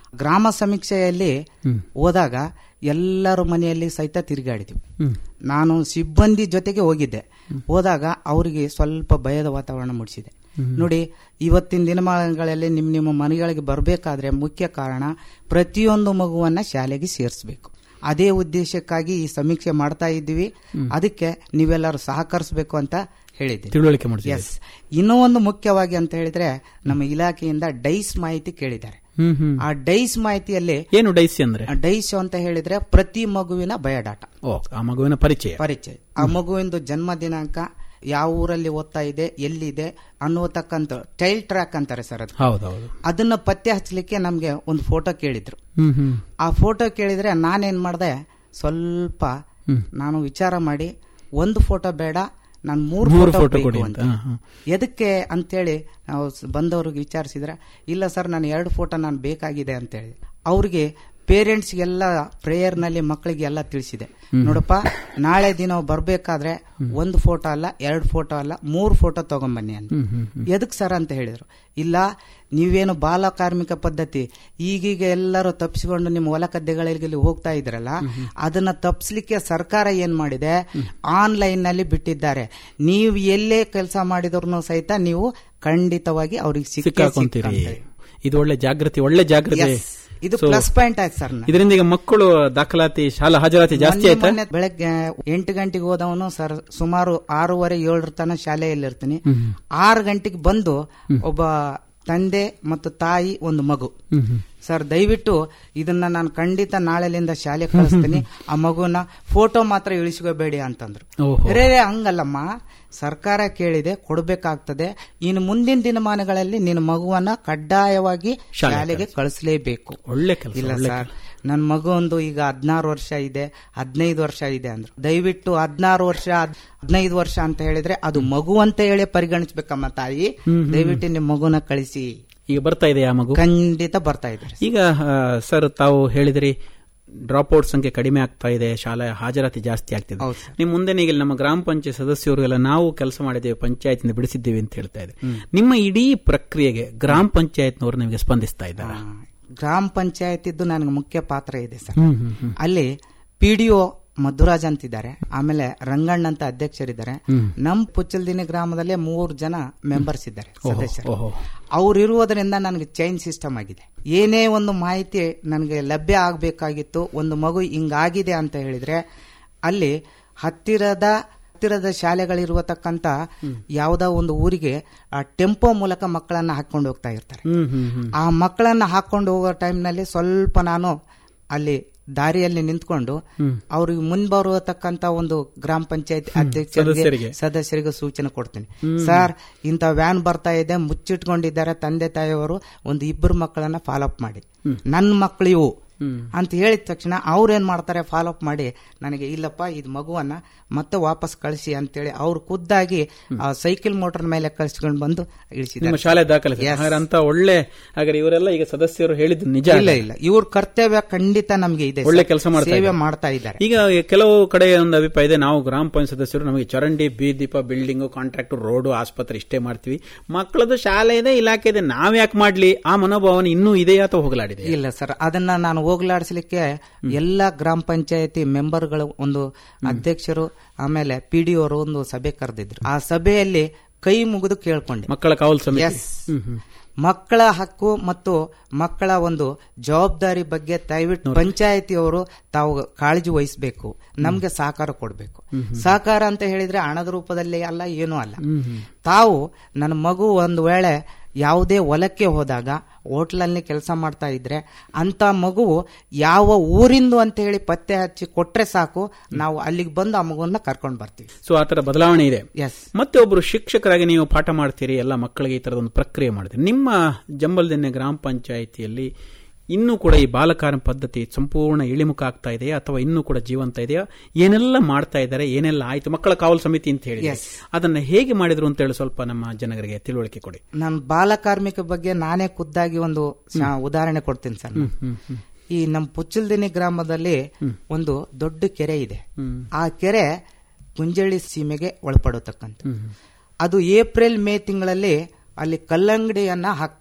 ಗ್ರಾಮ ಸಮೀಕ್ಷೆಯಲ್ಲಿ ಹೋದಾಗ ಎಲ್ಲರ ಮನೆಯಲ್ಲಿ ಸಹಿತ ತಿರುಗಾಡಿದ್ವಿ ನಾನು ಸಿಬ್ಬಂದಿ ಜೊತೆಗೆ ಹೋಗಿದ್ದೆ ಹೋದಾಗ ಅವರಿಗೆ ಸ್ವಲ್ಪ ಭಯದ ವಾತಾವರಣ ಮೂಡಿಸಿದೆ ನೋಡಿ ಇವತ್ತಿನ ದಿನಮಾನಗಳಲ್ಲಿ ನಿಮ್ಮ ನಿಮ್ಮ ಮನೆಗಳಿಗೆ ಬರಬೇಕಾದ್ರೆ ಮುಖ್ಯ ಕಾರಣ ಪ್ರತಿಯೊಂದು ಮಗುವನ್ನ ಶಾಲೆಗೆ ಸೇರಿಸಬೇಕು ಅದೇ ಉದ್ದೇಶಕ್ಕಾಗಿ ಈ ಸಮೀಕ್ಷೆ ಮಾಡ್ತಾ ಇದ್ದೀವಿ ಅದಕ್ಕೆ ನೀವೆಲ್ಲರೂ ಸಹಕರಿಸಬೇಕು ಅಂತ ಹೇಳಿದ್ದೀನಿ ತಿಳುವಳಿಕೆ ಮೂಡಿಸಿದೆ. ಎಸ್ ಇನ್ನೂ ಒಂದು ಮುಖ್ಯವಾಗಿ ಅಂತ ಹೇಳಿದ್ರೆ ನಮ್ಮ ಇಲಾಖೆಯಿಂದ ಡೈಸ್ ಮಾಹಿತಿ ಕೇಳಿದ್ದಾರೆ ಹ್ಮ್ ಹ್ಮ್ ಆ ಡೈಸ್ ಮಾಹಿತಿಯಲ್ಲಿ ಏನು ಡೈಸಿ ಅಂದ್ರೆ ಆ ಡೈಸ್ ಅಂತ ಹೇಳಿದ್ರೆ ಪ್ರತಿ ಮಗುವಿನ ಬಯೋಡಾಟ ಓ ಆ ಮಗುವಿನ ಪರಿಚಯ ಪರಿಚಯ ಆ ಮಗುವಿಂದು ಜನ್ಮ ದಿನಾಂಕ ಯಾವ ಊರಲ್ಲಿ ಓದ್ತಾ ಇದೆ ಎಲ್ಲಿದೆ ಅನ್ನುವತಕ್ಕಂಥ ಚೈಲ್ಡ್ ಟ್ರ್ಯಾಕ್ ಅಂತಾರೆ ಸರ್ ಅದು ಹೌದೌದು ಅದನ್ನ ಪತ್ತೆ ಹಚ್ಚಲಿಕ್ಕೆ ನಮ್ಗೆ ಒಂದು ಫೋಟೋ ಕೇಳಿದ್ರು ಹ್ಮ್ ಹ್ಮ್ ಆ ಫೋಟೋ ಕೇಳಿದ್ರೆ ನಾನೇನ್ ಮಾಡಿದೆ ಸ್ವಲ್ಪ ನಾನು ವಿಚಾರ ಮಾಡಿ ಒಂದು ಫೋಟೋ ಬೇಡ ನಾನು ಮೂರು ಮೂರು ಫೋಟೋ photo ಕೊಡಿ ಬೇಕು ಅಂತ, ಅಂತ ಹಾ, ಹಾ. ಎದಕ್ಕೆ ಅಂತೇಳಿ ನಾವು ಸ್- ಬಂದವ್ರಿಗೆ ವಿಚಾರಿಸಿದ್ರೆ ಇಲ್ಲ ಸರ್ ನಾನು ಎರಡು ಫೋಟೋ ನಾನು ಬೇಕಾಗಿದೆ ಅಂತೇಳಿ ಅವ್ರಿಗೆ ಪೇರೆಂಟ್ಸ್ಗೆಲ್ಲ ಪ್ರೇಯರ್ನಲ್ಲಿ ಮಕ್ಕಳಿಗೆ ಎಲ್ಲ ತಿಳಿಸಿದೆ ನೋಡಪ್ಪ ನಾಳೆ ದಿನ ಬರ್ಬೇಕಾದ್ರೆ ಒಂದು ಫೋಟೋ ಅಲ್ಲ ಎರಡು ಫೋಟೋ ಅಲ್ಲ ಮೂರು ಫೋಟೋ ತಗೊಂಬನ್ನಿ ಅಂತ ಎದಕ್ ಸರ್ ಅಂತ ಹೇಳಿದ್ರು ಇಲ್ಲ ನೀವೇನು ಬಾಲ ಕಾರ್ಮಿಕ ಪದ್ಧತಿ ಈಗೀಗ ಎಲ್ಲರೂ ತಪ್ಪಿಸಿಕೊಂಡು ನಿಮ್ಮ ಹೊಲ ಗದ್ದೆಗಳಿಗೆ ಹೋಗ್ತಾ ಇದ್ರಲ್ಲ ಅದನ್ನ ತಪ್ಪಿಸ್ಲಿಕ್ಕೆ ಸರ್ಕಾರ ಏನ್ ಮಾಡಿದೆ ಆನ್ಲೈನ್ ನಲ್ಲಿ ಬಿಟ್ಟಿದ್ದಾರೆ ನೀವು ಎಲ್ಲೇ ಕೆಲಸ ಮಾಡಿದ್ರು ಸಹಿತ ನೀವು ಖಂಡಿತವಾಗಿ ಅವ್ರಿಗೆ ಸಿಕ್ಕೇ ಸಿಕ್ಕಾಕೊಂತೀರಿ ಸಿಕ್ಕಂತೆ. ಇದು ಒಳ್ಳೆ ಜಾಗೃತಿ ಒಳ್ಳೆ ಜಾಗೃತಿ Yes. ಇದು So, ಪ್ಲಸ್ ಪಾಯಿಂಟ್ ಆಯ್ತು ಸರ್ ಇದರಿಂದ ಈಗ ಮಕ್ಕಳು ದಾಖಲಾತಿ ಶಾಲಾ ಹಾಜರಾತಿ ಜಾಸ್ತಿ ಮೊನ್ನೆ ಆಯ್ತಾ ಮೊನ್ನೆ ಬೆಳಗ್ಗೆ ಎಂಟು ಗಂಟೆಗೆ ಹೋದವನು ಸರ್ ಸುಮಾರು ಆರೂವರೆ ಏಳರ ತನಕ ಶಾಲೆಯಲ್ಲಿರ್ತೀನಿ ಆರು ಗಂಟೆಗೆ ಬಂದು ಒಬ್ಬ ತಂದೆ ಮತ್ತು ತಾಯಿ ಒಂದು ಮಗು ಸರ್ ದಯವಿಟ್ಟು ಇದನ್ನ ನಾನು ಖಂಡಿತ ನಾಳೆಲಿಂದ ಶಾಲೆ ಕಳಿಸ್ತೀನಿ ಆ ಮಗುನ ಫೋಟೋ ಮಾತ್ರ ಇಳಿಸ್ಕೋಬೇಡಿ ಅಂತಂದ್ರು ಓಹೋ. ರೇ ರೇ, ಹಂಗಲ್ಲಮ್ಮ ಸರ್ಕಾರ ಕೇಳಿದೆ ಕೊಡಬೇಕಾಗ್ತದೆ ಇನ್ನು ಮುಂದಿನ ದಿನಮಾನಗಳಲ್ಲಿ ನಿನ್ನ ಮಗುವನ್ನ ಕಡ್ಡಾಯವಾಗಿ ಶಾಲೆಗೆ ಶಾಲೆಗೆ ಕಳಿಸಲೇಬೇಕು ಒಳ್ಳೆ ಕೆಲಸ ಇಲ್ಲ ಒಳ್ಳೆ ಸರ್ ನನ್ನ ಮಗು ಒಂದು ಈಗ ಹದಿನಾರು ವರ್ಷ ಇದೆ ಹದಿನೈದು ವರ್ಷ ಇದೆ ಅಂದ್ರು ದಯವಿಟ್ಟು ಹದಿನಾರು ವರ್ಷ ಹದಿನೈದು ವರ್ಷ ಅಂತ ಹೇಳಿದ್ರೆ ಅದು ಮಗು ಅಂತ ಹೇಳಿ ಪರಿಗಣಿಸ್ಬೇಕಮ್ಮ ತಾಯಿ ದಯವಿಟ್ಟು ನಿಮ್ಮ ಮಗುನ ಕಳಿಸಿ ಈಗ ಬರ್ತಾ ಇದೆ ಆ ಮಗು ಖಂಡಿತ ಬರ್ತಾ ಇದ್ದಾರೆ ಈಗ ಆ, ಸರ್ ತಾವು ಹೇಳಿದ್ರಿ ಡ್ರಾಪ್ ಔಟ್ ಸಂಖ್ಯೆ ಕಡಿಮೆ ಆಗ್ತಾ ಇದೆ ಶಾಲಾ ಹಾಜರಾತಿ ಜಾಸ್ತಿ ಆಗ್ತಿದೆ ಹೌದು ಸರ್. ನಿಮ್ ಮುಂದೆ ಈಗ ನಮ್ಮ ಗ್ರಾಮ ಪಂಚಾಯತ್ ಸದಸ್ಯರು ಎಲ್ಲ ನಾವು ಕೆಲಸ ಮಾಡಿದ್ದೇವೆ ಪಂಚಾಯತ್ನಿಂದ ಬಿಡಿಸಿದ್ದೇವೆ ಅಂತ ಹೇಳ್ತಾ ಇದೆ ನಿಮ್ಮ ಇಡೀ ಪ್ರಕ್ರಿಯೆಗೆ ಗ್ರಾಮ ಪಂಚಾಯತ್ನವರು ನಿಮಗೆ ಸ್ಪಂದಿಸ್ತಾ ಇದ್ದಾರೆ ಆ, ಗ್ರಾಮ ಪಂಚಾಯತ್ ಇದ್ದು ನನಗೆ ಮುಖ್ಯ ಪಾತ್ರ ಇದೆ ಸರ್ ಅಲ್ಲಿ ಪಿ ಡಿ ಒ ಮಧುರಾಜ್ ಅಂತಿದ್ದಾರೆ ಆಮೇಲೆ ರಂಗಣ್ಣ ಅಂತ ಅಧ್ಯಕ್ಷರಿದ್ದಾರೆ ನಮ್ ಪುಚ್ಚಲ್ದಿನಿ ಗ್ರಾಮದಲ್ಲೇ ಮೂರು ಜನ ಮೆಂಬರ್ಸ್ ಇದ್ದಾರೆ ಸದಸ್ಯರು ಓಹೋ. ಅವ್ರು ಇರುವುದರಿಂದ ನನಗೆ ಚೈನ್ ಸಿಸ್ಟಮ್ ಆಗಿದೆ ಏನೇ ಒಂದು ಮಾಹಿತಿ ನನಗೆ ಲಭ್ಯ ಆಗಬೇಕಾಗಿತ್ತು ಒಂದು ಮಗು ಹಿಂಗಾಗಿದೆ ಅಂತ ಹೇಳಿದ್ರೆ ಅಲ್ಲಿ ಹತ್ತಿರದ ಹತ್ತಿರದ ಶಾಲೆಗಳಿರುವತಕ್ಕಂತ ಯಾವುದೋ ಒಂದು ಊರಿಗೆ ಆ ಟೆಂಪೋ ಮೂಲಕ ಮಕ್ಕಳನ್ನ ಹಾಕೊಂಡು ಹೋಗ್ತಾ ಇರ್ತಾರೆ ಹ್ಮ್ ಹ್ಮ್ ಹ್ಮ್ ಆ ಮಕ್ಕಳನ್ನ ಹಾಕೊಂಡು ಹೋಗೋ ಟೈಮ್ನಲ್ಲಿ ಸ್ವಲ್ಪ ನಾನು ಅಲ್ಲಿ ದಾರಿಯಲ್ಲಿ ನಿಂತ್ಕೊಂಡು ಅವ್ರಿಗೆ ಮುಂಬರುವತಕ್ಕಂತ ಒಂದು ಗ್ರಾಮ ಪಂಚಾಯತ್ ಅಧ್ಯಕ್ಷರಿಗೆ ಸದಸ್ಯರಿಗೆ. ಸದಸ್ಯರಿಗೆ ಸೂಚನೆ ಕೊಡ್ತೀನಿ ಸರ್ ಇಂಥ ವ್ಯಾನ್ ಬರ್ತಾ ಇದೆ ಮುಚ್ಚಿಟ್ಕೊಂಡಿದ್ದಾರೆ ತಂದೆ ತಾಯಿಯವರು ಒಂದು ಇಬ್ಬರು ಮಕ್ಕಳನ್ನ ಫಾಲೋ ಅಪ್ ಮಾಡಿ ನನ್ನ ಮಕ್ಕಳು ಇವು ಅಂತ ಹೇಳಿದ ತಕ್ಷಣ ಅವ್ರು ಏನ್ ಮಾಡ್ತಾರೆ ಫಾಲೋ ಅಪ್ ಮಾಡಿ ನನಗೆ ಇಲ್ಲಪ್ಪ ಇದು ಮಗುವನ್ನ ಮತ್ತೆ ವಾಪಸ್ ಕಳಿಸಿ ಅಂತೇಳಿ ಅವ್ರು ಖುದ್ದಾಗಿ ಆ ಸೈಕಲ್ ಮೋಟರ್ ಮೇಲೆ ಕಳಿಸ್ಕೊಂಡು ಬಂದು ನಿಮ್ಮ ಇಳಿಸಿದ್ದಾರೆ ಶಾಲೆ ದಾಖಲೆ Yes. ಹಾಗಾದ್ರೆ ಅಂತ ಒಳ್ಳೆ ಹಾಗಾದ್ರೆ ಇವರೆಲ್ಲ ಈಗ ಸದಸ್ಯರು ಹೇಳಿದ್ದು ನಿಜ ಇಲ್ಲ ಇಲ್ಲ ಇವ್ರ ಕರ್ತವ್ಯ ಖಂಡಿತ ನಮ್ಗೆ ಇದೆ ಒಳ್ಳೆ ಸರ್. ಕೆಲಸ ಮಾಡ್ತಾ ಸೇವೆ ಇದ್ದಾರೆ. ಮಾಡ್ತಾ ಇದ್ದಾರೆ ಈಗ ಕೆಲವು ಕಡೆ ಒಂದು ಅಭಿಪ್ರಾಯ ಇದೆ ನಾವು ಗ್ರಾಮ ಪಂಚಾಯತ್ ಸದಸ್ಯರು ನಮಗೆ ಚರಂಡಿ ಬೀದೀಪ ಬಿಲ್ಡಿಂಗ್ ಕಾಂಟ್ರಾಕ್ಟ್ ರೋಡು ಆಸ್ಪತ್ರೆ ಇಷ್ಟೇ ಮಾಡ್ತೀವಿ ಮಕ್ಕಳದು ಶಾಲೆ ಇದೆ ಇಲಾಖೆ ಇದೆ ನಾವ್ ಯಾಕೆ ಮಾಡ್ಲಿ ಆ ಮನೋಭಾವನೆ ಇನ್ನೂ ಇದೆಯಾ ಅಥವಾ ಹೋಗಲಾಡಿದೆ ಇಲ್ಲ ಸರ್ ಅದನ್ನ ನಾನು ಹೋಗ್ಲಾಡಿಸ್ಲಿಕ್ಕೆ ಎಲ್ಲ ಗ್ರಾಮ ಪಂಚಾಯತಿ ಮೆಂಬರ್ಗಳು ಒಂದು ಅಧ್ಯಕ್ಷರು ಆಮೇಲೆ ಪಿ ಡಿ ಅವರು ಒಂದು ಸಭೆ ಕರೆದಿದ್ರು ಆ ಸಭೆಯಲ್ಲಿ ಕೈ ಮುಗಿದು ಕೇಳ್ಕೊಂಡೆ ಮಕ್ಕಳ ಕಾವಲು ಸಮಿತಿ ಎಸ್ ಮಕ್ಕಳ ಹಕ್ಕು ಮತ್ತು ಮಕ್ಕಳ ಒಂದು ಜವಾಬ್ದಾರಿ ಬಗ್ಗೆ ದಯವಿಟ್ಟು ಪಂಚಾಯತಿಯವರು ತಾವು ಕಾಳಜಿ ವಹಿಸಬೇಕು ನಮ್ಗೆ ಸಹಕಾರ ಕೊಡಬೇಕು ಸಹಕಾರ ಅಂತ ಹೇಳಿದ್ರೆ ಹಣದ ರೂಪದಲ್ಲಿ ಅಲ್ಲ ಏನೂ ಅಲ್ಲ ತಾವು ನನ್ನ ಮಗು ಒಂದು ವೇಳೆ ಯಾವುದೇ ಹೊಲಕ್ಕೆ ಹೋದಾಗ ಹೋಟ್ಲಲ್ಲಿ ಕೆಲಸ ಮಾಡ್ತಾ ಇದ್ರೆ ಅಂತ ಮಗು ಯಾವ ಊರಿಂದು ಅಂತ ಹೇಳಿ ಪತ್ತೆ ಹಚ್ಚಿ ಕೊಟ್ರೆ ಸಾಕು ನಾವು ಅಲ್ಲಿಗೆ ಬಂದು ಆ ಮಗುವನ್ನ ಕರ್ಕೊಂಡು ಬರ್ತೀವಿ ಸೊ ಆತರ ಬದಲಾವಣೆ ಇದೆ ಎಸ್ ಮತ್ತೆ ಒಬ್ರು ಶಿಕ್ಷಕರಾಗಿ ನೀವು ಪಾಠ ಮಾಡ್ತೀರಿ ಎಲ್ಲ ಮಕ್ಕಳಿಗೆ ಈ ತರದ ಒಂದು ಪ್ರಕ್ರಿಯೆ ಮಾಡ್ತೀರಿ ನಿಮ್ಮ ಜಂಬಲ್ದೆನ್ನೆ ಗ್ರಾಮ ಪಂಚಾಯಿತಿಯಲ್ಲಿ ಇನ್ನೂ ಕೂಡ ಈ ಬಾಲಕಾರ್ಯ ಪದ್ಧತಿ ಸಂಪೂರ್ಣ ಇಳಿಮುಖ ಆಗ್ತಾ ಇದೆಯಾ ಅಥವಾ ಇನ್ನೂ ಕೂಡ ಜೀವಂತ ಇದೆಯಾ ಏನೆಲ್ಲ ಮಾಡ್ತಾ ಇದ್ದಾರೆ ಏನೆಲ್ಲ ಆಯ್ತು ಮಕ್ಕಳ ಕಾವಲು ಸಮಿತಿ ಅಂತ ಹೇಳಿ Yes. ಅದನ್ನ ಹೇಗೆ ಮಾಡಿದ್ರು ಅಂತ ಹೇಳಿ ಸ್ವಲ್ಪ ನಮ್ಮ ಜನರಿಗೆ ತಿಳುವಳಿಕೆ ಕೊಡಿ ನಾನು ಬಾಲ ಕಾರ್ಮಿಕ ಬಗ್ಗೆ ನಾನೇ ಖುದ್ದಾಗಿ ಒಂದು ಸ- ಉದಾಹರಣೆ ಕೊಡ್ತೀನಿ ಸರ್ ನಾನು. ಈ ನಮ್ಮ ಪುಚ್ಚಲ್ದಿನಿ ಗ್ರಾಮದಲ್ಲಿ ಒಂದು ದೊಡ್ಡ ಕೆರೆ ಇದೆ ಆ ಕೆರೆ ಗುಂಜಳ್ಳಿ ಸೀಮೆಗೆ ಒಳಪಡತಕ್ಕಂಥ ಅದು ಏಪ್ರಿಲ್ ಮೇ ತಿಂಗಳಲ್ಲಿ ಅಲ್ಲಿ ಕಲ್ಲಂಗಡಿಯನ್ನ ಹಾಕ್ತಾರೆ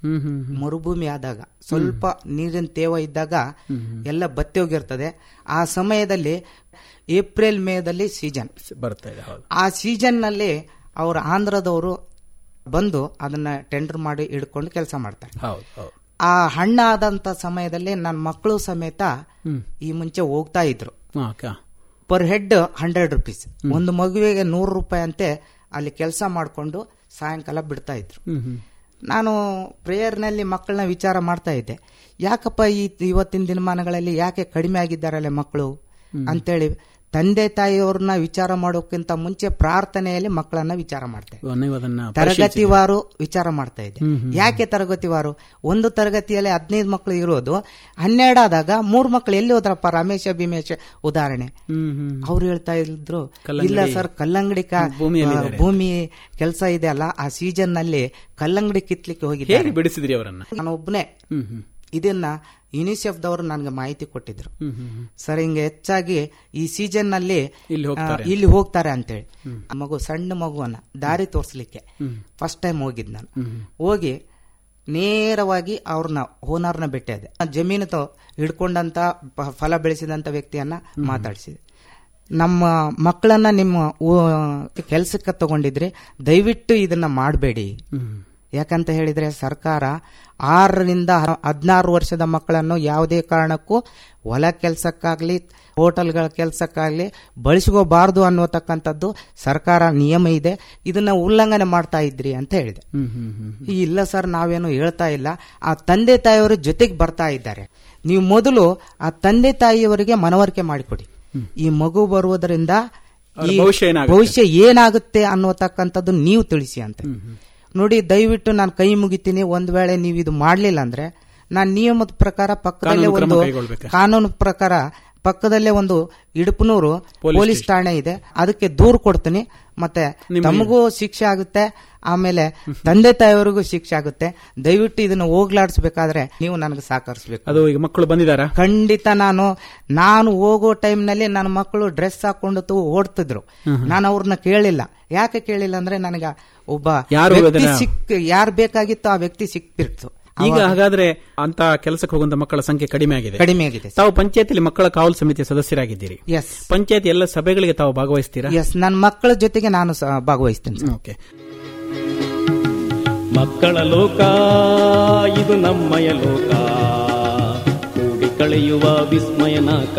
ಹ್ಮ್ ಹ್ಮ್ ಮರುಭೂಮಿ ಆದಾಗ ಸ್ವಲ್ಪ ನೀರಿನ ತೇವ ಇದ್ದಾಗ ಎಲ್ಲ ಬತ್ತಿ ಹೋಗಿರ್ತದೆ ಆ ಸಮಯದಲ್ಲಿ ಏಪ್ರಿಲ್ ಮೇದಲ್ಲಿ ಸೀಸನ್ ಬರ್ತಾ ಇದೆ ಹೌದು ಆ ಸೀಸನ್ ನಲ್ಲಿ ಅವರು ಆಂಧ್ರದವರು ಬಂದು ಅದನ್ನ ಟೆಂಡರ್ ಮಾಡಿ ಹಿಡ್ಕೊಂಡು ಕೆಲಸ ಮಾಡ್ತಾರೆ ಹೌದು ಹೌದು ಆ ಹಣ್ಣಾದಂತ ಸಮಯದಲ್ಲಿ ನನ್ನ ಮಕ್ಕಳು ಸಮೇತ ಈ ಮುಂಚೆ ಹೋಗ್ತಾ ಇದ್ರು ಹಾ, ಕ- ಪರ್ ಹೆಡ್ ಹಂಡ್ರೆಡ್ ರುಪೀಸ್ ಒಂದು ಮಗುವಿಗೆ ನೂರು ರೂಪಾಯಿ ಅಂತೆ ಅಲ್ಲಿ ಕೆಲಸ ಮಾಡಿಕೊಂಡು ಸಾಯಂಕಾಲ ಬಿಡ್ತಾ ಇದ್ರು ಹ್ಮ್ ಹ್ಮ್ ನಾನು ಪ್ರೇಯರ್ನಲ್ಲಿ ಮಕ್ಕಳನ್ನ ವಿಚಾರ ಮಾಡ್ತಾ ಇದ್ದೆ ಯಾಕಪ್ಪ ಈ ಇವತ್ತಿನ ದಿನಮಾನಗಳಲ್ಲಿ ಯಾಕೆ ಕಡಿಮೆ ಆಗಿದ್ದಾರಲ್ಲ ಮಕ್ಕಳು ಅಂತೇಳಿ ತಂದೆ ತಾಯಿಯವ್ರನ್ನ ವಿಚಾರ ಮಾಡೋಕ್ಕಿಂತ ಮುಂಚೆ ಪ್ರಾರ್ಥನೆಯಲ್ಲಿ ಮಕ್ಕಳನ್ನ ವಿಚಾರ ಮಾಡ್ತೇವೆ ಇವಾಗ ನೀವು ಅದನ್ನ ತರಗತಿವಾರು ವಿಚಾರ ಮಾಡ್ತಾ ಇದ್ದೆ ಯಾಕೆ ತರಗತಿವಾರು ಒಂದು ತರಗತಿಯಲ್ಲಿ ಹದಿನೈದು ಮಕ್ಕಳು ಇರೋದು ಹನ್ನೆರಡು ಆದಾಗ ಮೂರು ಮಕ್ಕಳು ಎಲ್ಲಿ ಹೋದ್ರಪ್ಪ ರಮೇಶ ಭೀಮೇಶ ಉದಾಹರಣೆ ಹ್ಮ್ ಹ್ಮ್ ಅವ್ರು ಹೇಳ್ತಾ ಇದ್ರು ಇಲ್ಲ ಸರ್ ಕಲ್ಲಂಗಡಿ ಕಾ- ಭೂಮಿಯಲ್ಲಿದ್ದಾರೆ. ಭೂಮಿ ಕೆಲಸ ಇದೆ ಅಲ್ಲ ಆ ಸೀಸನ್ ನಲ್ಲಿ ಕಲ್ಲಂಗಡಿ ಕಿತ್ಲಿಕ್ಕೆ ಹೋಗಿದ್ದಾರೆ ಹೇಗೆ ಬಿಡಿಸಿದ್ರಿ ಅವರನ್ನ ನಾನು ಒಬ್ಬನೇ ಹ್ಮ್ ಹ್ಮ್ ಇದನ್ನ ಯುನಿಸೆಫ್ ದವರು ನನಗೆ ಮಾಹಿತಿ ಕೊಟ್ಟಿದ್ರು ಹ್ಮ್ ಹ್ಮ್ ಹ್ಮ್. ಸರ್ ಹಿಂಗೆ ಹೆಚ್ಚಾಗಿ ಈ ಸೀಸನ್ ನಲ್ಲಿ ಇಲ್ಲಿ ಹೋಗ್ತಾರೆ ಆ, ಇಲ್ಲಿ ಹೋಗ್ತಾರೆ ಅಂತೇಳಿ ಆ ಮಗು ಸಣ್ಣ ಮಗುವನ್ನ ದಾರಿ ತೋರಿಸ್ಲಿಕ್ಕೆ ಫಸ್ಟ್ ಟೈಮ್ ಹೋಗಿದ್ ನಾನು ಹೋಗಿ ನೇರವಾಗಿ ಅವ್ರನ್ನ ಓನರ್ನ ಭೇಟಿಯಾದೆ ಆ ಜಮೀನು ತ- ಹಿಡ್ಕೊಂಡಂತ ಪ- ಫಲ ಬೆಳೆಸಿದಂತ ವ್ಯಕ್ತಿಯನ್ನ ಮಾತಾಡಿಸಿದೆ ನಮ್ಮ ಮಕ್ಕಳನ್ನ ನಿಮ್ಮ ಕೆಲಸಕ್ಕೆ ತಗೊಂಡಿದ್ರೆ ದಯವಿಟ್ಟು ಇದನ್ನ ಮಾಡಬೇಡಿ ಯಾಕಂತ ಹೇಳಿದ್ರೆ ಸರ್ಕಾರ ಆರರಿಂದ ಹದಿನಾರು ವರ್ಷದ ಮಕ್ಕಳನ್ನು ಯಾವುದೇ ಕಾರಣಕ್ಕೂ ಹೊಲ ಕೆಲಸಕ್ಕಾಗ್ಲಿ ಹೋಟೆಲ್ಗಳ ಕೆಲಸಕ್ಕಾಗ್ಲಿ ಬಳಸ್ಕೋಬಾರ್ದು ಅನ್ನೋತಕ್ಕಂಥದ್ದು ಸರ್ಕಾರ ನಿಯಮ ಇದೆ ಇದನ್ನ ಉಲ್ಲಂಘನೆ ಮಾಡ್ತಾ ಇದ್ರಿ ಅಂತ ಹೇಳಿದೆ ಹ್ಮ್ ಹ್ಮ್ ಹ್ಮ್ ಈ ಇಲ್ಲ ಸರ್ ನಾವೇನು ಹೇಳ್ತಾ ಇಲ್ಲ ಆ ತಂದೆ ತಾಯಿಯವರು ಜೊತೆಗೆ ಬರ್ತಾ ಇದ್ದಾರೆ ನೀವು ಮೊದಲು ಆ ತಂದೆ ತಾಯಿಯವರಿಗೆ ಮನವರಿಕೆ ಮಾಡಿಕೊಡಿ ಈ ಮಗು ಬರುವುದರಿಂದ ಅವ್ರ ಈ ಭವಿಷ್ಯ ಏನಾಗುತ್ತೆ? ಭವಿಷ್ಯ ಏನಾಗುತ್ತೆ ಅನ್ನೋತಕ್ಕಂಥದ್ದು ನೀವು ತಿಳಿಸಿ ಅಂತ ನೋಡಿ ದಯವಿಟ್ಟು ನಾನು ಕೈ ಮುಗಿತೀನಿ ಒಂದ್ ವೇಳೆ ನೀವು ಇದು ಮಾಡ್ಲಿಲ್ಲ ಅಂದ್ರೆ ನಾನು ನಿಯಮದ ಪ್ರಕಾರ ಪಕ್ಕದಲ್ಲೇ ಕಾನೂನು ಕ್ರಮ ಒಂದು ಕೈಗೊಳ್ಬೇಕಾ? ಕಾನೂನು ಪ್ರಕಾರ ಪಕ್ಕದಲ್ಲೇ ಒಂದು ಇಡುಪನೂರು ಪೊಲೀಸ್ ಠಾಣೆ ಇದೆ ಅದಕ್ಕೆ ದೂರು ಕೊಡ್ತೀನಿ ಮತ್ತೆ ತಮಗೂ ಶಿಕ್ಷೆ ಆಗುತ್ತೆ ಆಮೇಲೆ ತಂದೆ ತಾಯಿಯವರಿಗೂ ಶಿಕ್ಷೆ ಆಗುತ್ತೆ ದಯವಿಟ್ಟು ಇದನ್ನ ಹೋಗ್ಲಾಡಿಸ್ಬೇಕಾದ್ರೆ ನೀವು ನನಗೆ ಸಹಕರಿಸಬೇಕು ಅದು ಈಗ ಮಕ್ಕಳು ಬಂದಿದ್ದಾರಾ ಖಂಡಿತ ನಾನು ನಾನು ಹೋಗೋ ಟೈಮ್ನಲ್ಲಿ ನನ್ನ ಮಕ್ಕಳು ಡ್ರೆಸ್ ಹಾಕೊಂಡು ತು- ಓಡ್ತಿದ್ರು ನಾನು ಅವ್ರನ್ನ ಕೇಳಿಲ್ಲ ಯಾಕೆ ಕೇಳಿಲ್ಲ ಅಂದ್ರೆ ನನಗೆ ಒಬ್ಬ ಯಾರು ವ್ಯಕ್ತಿ ಅದನ್ನ- ಸಿಕ್ ಯಾರು ಬೇಕಾಗಿತ್ತು ಆ ವ್ಯಕ್ತಿ ಸಿಕ್ತಿರ್ತು ಈಗ ಹಾಗಾದ್ರೆ ಅಂತ ಕೆಲಸಕ್ಕೆ ಹೋಗುವಂತ ಮಕ್ಕಳ ಸಂಖ್ಯೆ ಕಡಿಮೆ ಆಗಿದೆ ಕಡಿಮೆ ಆಗಿದೆ ತಾವು ಪಂಚಾಯತಿಯಲ್ಲಿ ಮಕ್ಕಳ ಕಾವಲು ಸಮಿತಿಯ ಸದಸ್ಯರಾಗಿದ್ದೀರಿ ಎಸ್ ಪಂಚಾಯತ್ ಎಲ್ಲ ಸಭೆಗಳಿಗೆ ತಾವು ಭಾಗವಹಿಸ್ತೀರಾ ಎಸ್ ನನ್ನ ಮಕ್ಕಳ ಜೊತೆಗೆ ನಾನು ಸಹ ಭಾಗವಹಿಸ್ತೇನೆ ಸರ್. ಓಕೆ ಮಕ್ಕಳ ಲೋಕ ಇದು ನಮ್ಮಯ ಲೋಕ ಕೂಡಿ ಕಳೆಯುವ ವಿಸ್ಮಯನಾಕ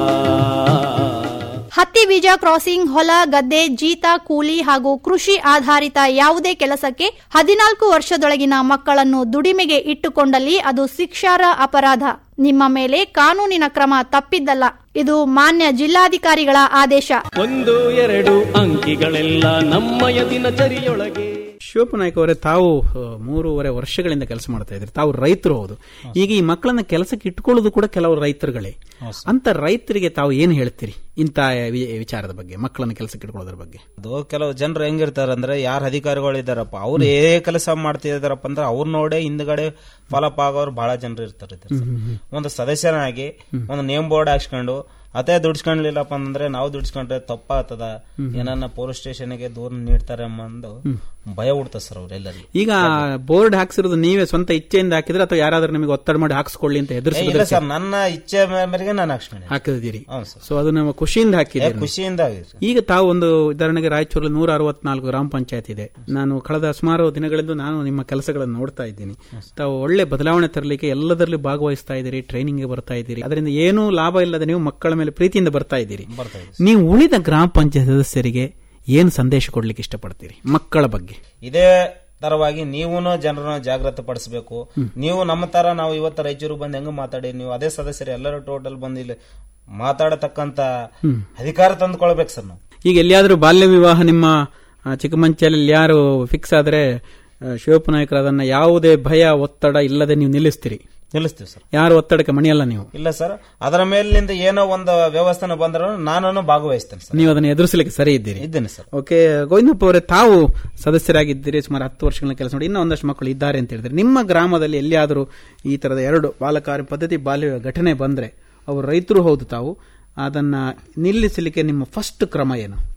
ಹತ್ತಿ ಬೀಜ ಕ್ರಾಸಿಂಗ್ ಹೊಲ ಗದ್ದೆ ಜೀತ ಕೂಲಿ ಹಾಗೂ ಕೃಷಿ ಆಧಾರಿತ ಯಾವುದೇ ಕೆಲಸಕ್ಕೆ ಹದಿನಾಲ್ಕು ವರ್ಷದೊಳಗಿನ ಮಕ್ಕಳನ್ನು ದುಡಿಮೆಗೆ ಇಟ್ಟುಕೊಂಡಲ್ಲಿ ಅದು ಶಿಕ್ಷಾರ್ಹ ಅಪರಾಧ ನಿಮ್ಮ ಮೇಲೆ ಕಾನೂನಿನ ಕ್ರಮ ತಪ್ಪಿದ್ದಲ್ಲ ಇದು ಮಾನ್ಯ ಜಿಲ್ಲಾಧಿಕಾರಿಗಳ ಆದೇಶ ಒಂದು ಎರಡು ಅಂಕಿಗಳೆಲ್ಲ ನಮ್ಮಯ ದಿನಚರಿಯೊಳಗೆ ಶಿವಪ್ಪನಾಯ್ಕ ಅವರೇ ತಾವು ಆ, ಮೂರುವರೆ ವರ್ಷಗಳಿಂದ ಕೆಲಸ ಮಾಡ್ತಾ ಇದ್ರಿ ತಾವು ರೈತರು ಹೌದು ಈಗ ಈ ಮಕ್ಕಳನ್ನ ಕೆಲಸಕ್ಕೆ ಇಟ್ಕೊಳ್ಳೋದು ಕೂಡ ಕೆಲವು ರೈತರುಗಳೇ ಅಂತ ರೈತರಿಗೆ ತಾವು ಏನ್ ಹೇಳ್ತೀರಿ ಇಂಥ ವಿ- ವಿಚಾರದ ಬಗ್ಗೆ ಮಕ್ಕಳನ್ನ ಕೆಲಸಕ್ಕೆ ಇಟ್ಕೊಳ್ಳೋದ್ರ ಬಗ್ಗೆ ಅದು ಕೆಲವು ಜನರು ಹೆಂಗಿರ್ತಾರ ಅಂದ್ರೆ ಯಾರು ಅಧಿಕಾರಿಗಳು ಇದಾರಪ್ಪ ಅವ್ರು ಏ ಕೆಲಸ ಮಾಡ್ತಿದಾರಪ್ಪ ಅಂದ್ರೆ ಅವ್ರ ನೋಡೇ ಹಿಂದ್ಗಡೆ ಫಾಲೋಪ್ ಆಗೋರು ಬಹಳ ಜನರು ಇರ್ತಾರೆ ಇದ್ರ ಸರ್. ಒಂದು ಸದಸ್ಯನಾಗಿ ಒಂದು ನೇಮ್ ಬೋರ್ಡ್ ಹಾಕ್ಸ್ಕೊಂಡು ಅದೇ ದುಡ್ಸ್ಕೊಂಡ್ಲಿಲ್ಲಪ್ಪ ಅಂದ್ರೆ ನಾವು ದುಡ್ಸ್ಕೊಂಡ್ರೆ ತಪ್ಪಾಗ್ತದ ಏನನ್ನ ಪೊಲೀಸ್ ಸ್ಟೇಷನ್ಗೆ ದೂರ ನೀಡ್ತಾರೆ ಎಂಬಂದು ಭಯ ಹುಡ್ತದ ಸರ್ ಅವ್ರೆಲ್ಲರಿಗೆ ಈಗ ಬೋರ್ಡ್ ಹಾಕ್ಸಿರೋದು ನೀವೇ ಸ್ವಂತ ಇಚ್ಛೆಯಿಂದ ಹಾಕಿದ್ರೆ ಅಥವಾ ಯಾರಾದ್ರೂ ನಿಮಗೆ ಒತ್ತಡ ಮಾಡಿ ಹಾಕ್ಸ್ಕೊಳ್ಳಿ ಅಂತ ಏ, ಇಲ್ಲ ಎದುರಿಸಿದ್ರೆ ಸರ್ ನನ್ನ ಇಚ್ಛೆ ಮೇರೆಗೆ ನಾನು ಹಾಕ್ಸ್ಕೊಂಡಿದ್ದೆ ಹಾಕಿದ್ದೀರಿ ಹೌದು ಸರ್ ಸೊ ಅದು ನಮ್ಮ ಖುಷಿಯಿಂದ ಏ, ಹಾಕಿದ್ದೀರಿ ಖುಷಿಯಿಂದ ಆಗಿತ್ತು ಈಗ ತಾವು ಒಂದು ಉದಾಹರಣೆಗೆ ರಾಯಚೂರಲ್ಲಿ ನೂರ ಅರವತ್ನಾಲ್ಕು ಗ್ರಾಮ ಪಂಚಾಯತ್ ಇದೆ ನಾನು ಕಳೆದ ಸುಮಾರು ದಿನಗಳಿಂದ ನಾನು ನಿಮ್ಮ ಕೆಲಸಗಳನ್ನು ನೋಡ್ತಾ ಇದ್ದೀನಿ ತಾವು ಒಳ್ಳೆ ಬದಲಾವಣೆ ತರಲಿಕ್ಕೆ ಎಲ್ಲದರಲ್ಲಿ ಭಾಗವಹಿಸ್ತಾ ಇದ್ದೀರಿ ಟ್ರೈನಿಂಗ್ಗೆ ಬರ್ತಾ ಇದ್ದೀರಿ ಅದರಿಂದ ಏನೂ ಲಾಭ ಇಲ್ಲದೆ ನೀವು ಮಕ್ಕಳ ಮೇಲೆ ಪ್ರೀತಿಯಿಂದ ಬರ್ತಾ ಇದ್ದೀರಿ ಬರ್ತಾ ಇದೆ ನೀವು ಉಳಿದ ಗ್ರಾಮ ಪಂಚಾಯತ್ ಸದಸ್ಯರಿಗೆ ಏನು ಸಂದೇಶ ಕೊಡ್ಲಿಕ್ಕೆ ಇಷ್ಟಪಡ್ತೀರಿ ಮಕ್ಕಳ ಬಗ್ಗೆ ಇದೇ ತರವಾಗಿ ನೀವು ಜನರನ್ನ ಜಾಗೃತಿ ಪಡಿಸಬೇಕು ನೀವು ನಮ್ಮ ತರ ನಾವು ಇವತ್ತು ರಾಯಚೂರಿಗೆ ಬಂದು ಹೆಂಗ ಮಾತಾಡಿ ನೀವು ಅದೇ ಸದಸ್ಯರು ಎಲ್ಲರೂ ಟೋಟಲ್ ಬಂದು ಇಲ್ಲಿ ಮಾತಾಡತಕ್ಕಂತ ಅಧಿಕಾರ ತಂದುಕೊಳ್ಬೇಕು ಸರ್ ನಾವು ಈಗ ಎಲ್ಲಿಯಾದರೂ ಬಾಲ್ಯ ವಿವಾಹ ನಿಮ್ಮ ಆ, ಚಿಕ್ಕಮಂಚಲ್ಲಿ ಯಾರು ಫಿಕ್ಸ್ ಆದ್ರೆ ಆ, ಶಿವಪ್ಪ ನಾಯಕರು ಅದನ್ನ ಯಾವುದೇ ಭಯ ಒತ್ತಡ ಇಲ್ಲದೆ ನೀವು ನಿಲ್ಲಿಸ್ತೀರಿ ನಿಲ್ಲಿಸ್ತೀವಿ ಸರ್ ಯಾರು ಒತ್ತಡಕ್ಕೆ ಮಣಿಯಲ್ಲ ನೀವು ಇಲ್ಲ ಸರ್ ಅದರ ಮೇಲಿಂದ ಏನೋ ಒಂದು ವ್ಯವಸ್ಥೆನ ಬಂದರೂ ನಾನು ಭಾಗವಹಿಸ್ತೇನೆ ಸರ್ ನೀವು ಅದನ್ನು ಎದುರಿಸಲಿಕ್ಕೆ ಸರಿ ಇದ್ದೀರಿ ಇದ್ದೇನೆ ಸರ್ ಓಕೆ ಗೋವಿಂದಪ್ಪ ಅವರೇ ತಾವು ಸದಸ್ಯರಾಗಿದ್ದೀರಿ ಸುಮಾರು ಹತ್ತು ವರ್ಷಗಳ ಕೆಲಸ ಮಾಡಿ ಇನ್ನೂ ಒಂದಷ್ಟು ಮಕ್ಕಳು ಇದ್ದಾರೆ ಅಂತ ಹೇಳಿದ್ರೆ ನಿಮ್ಮ ಗ್ರಾಮದಲ್ಲಿ ಎಲ್ಲಿಯಾದರೂ ಈ ತರದ ಎರಡು ಬಾಲಕಾರ್ಯ ಪದ್ಧತಿ ಬಾಲ್ಯ ಘಟನೆ ಬಂದ್ರೆ ಅವರು ರೈತರು ಹೌದು ತಾವು ಅದನ್ನ ನಿಲ್ಲಿಸಲಿಕ್ಕೆ ನಿಮ್ಮ ಫಸ್ಟ್ ಕ್ರಮ ಏನು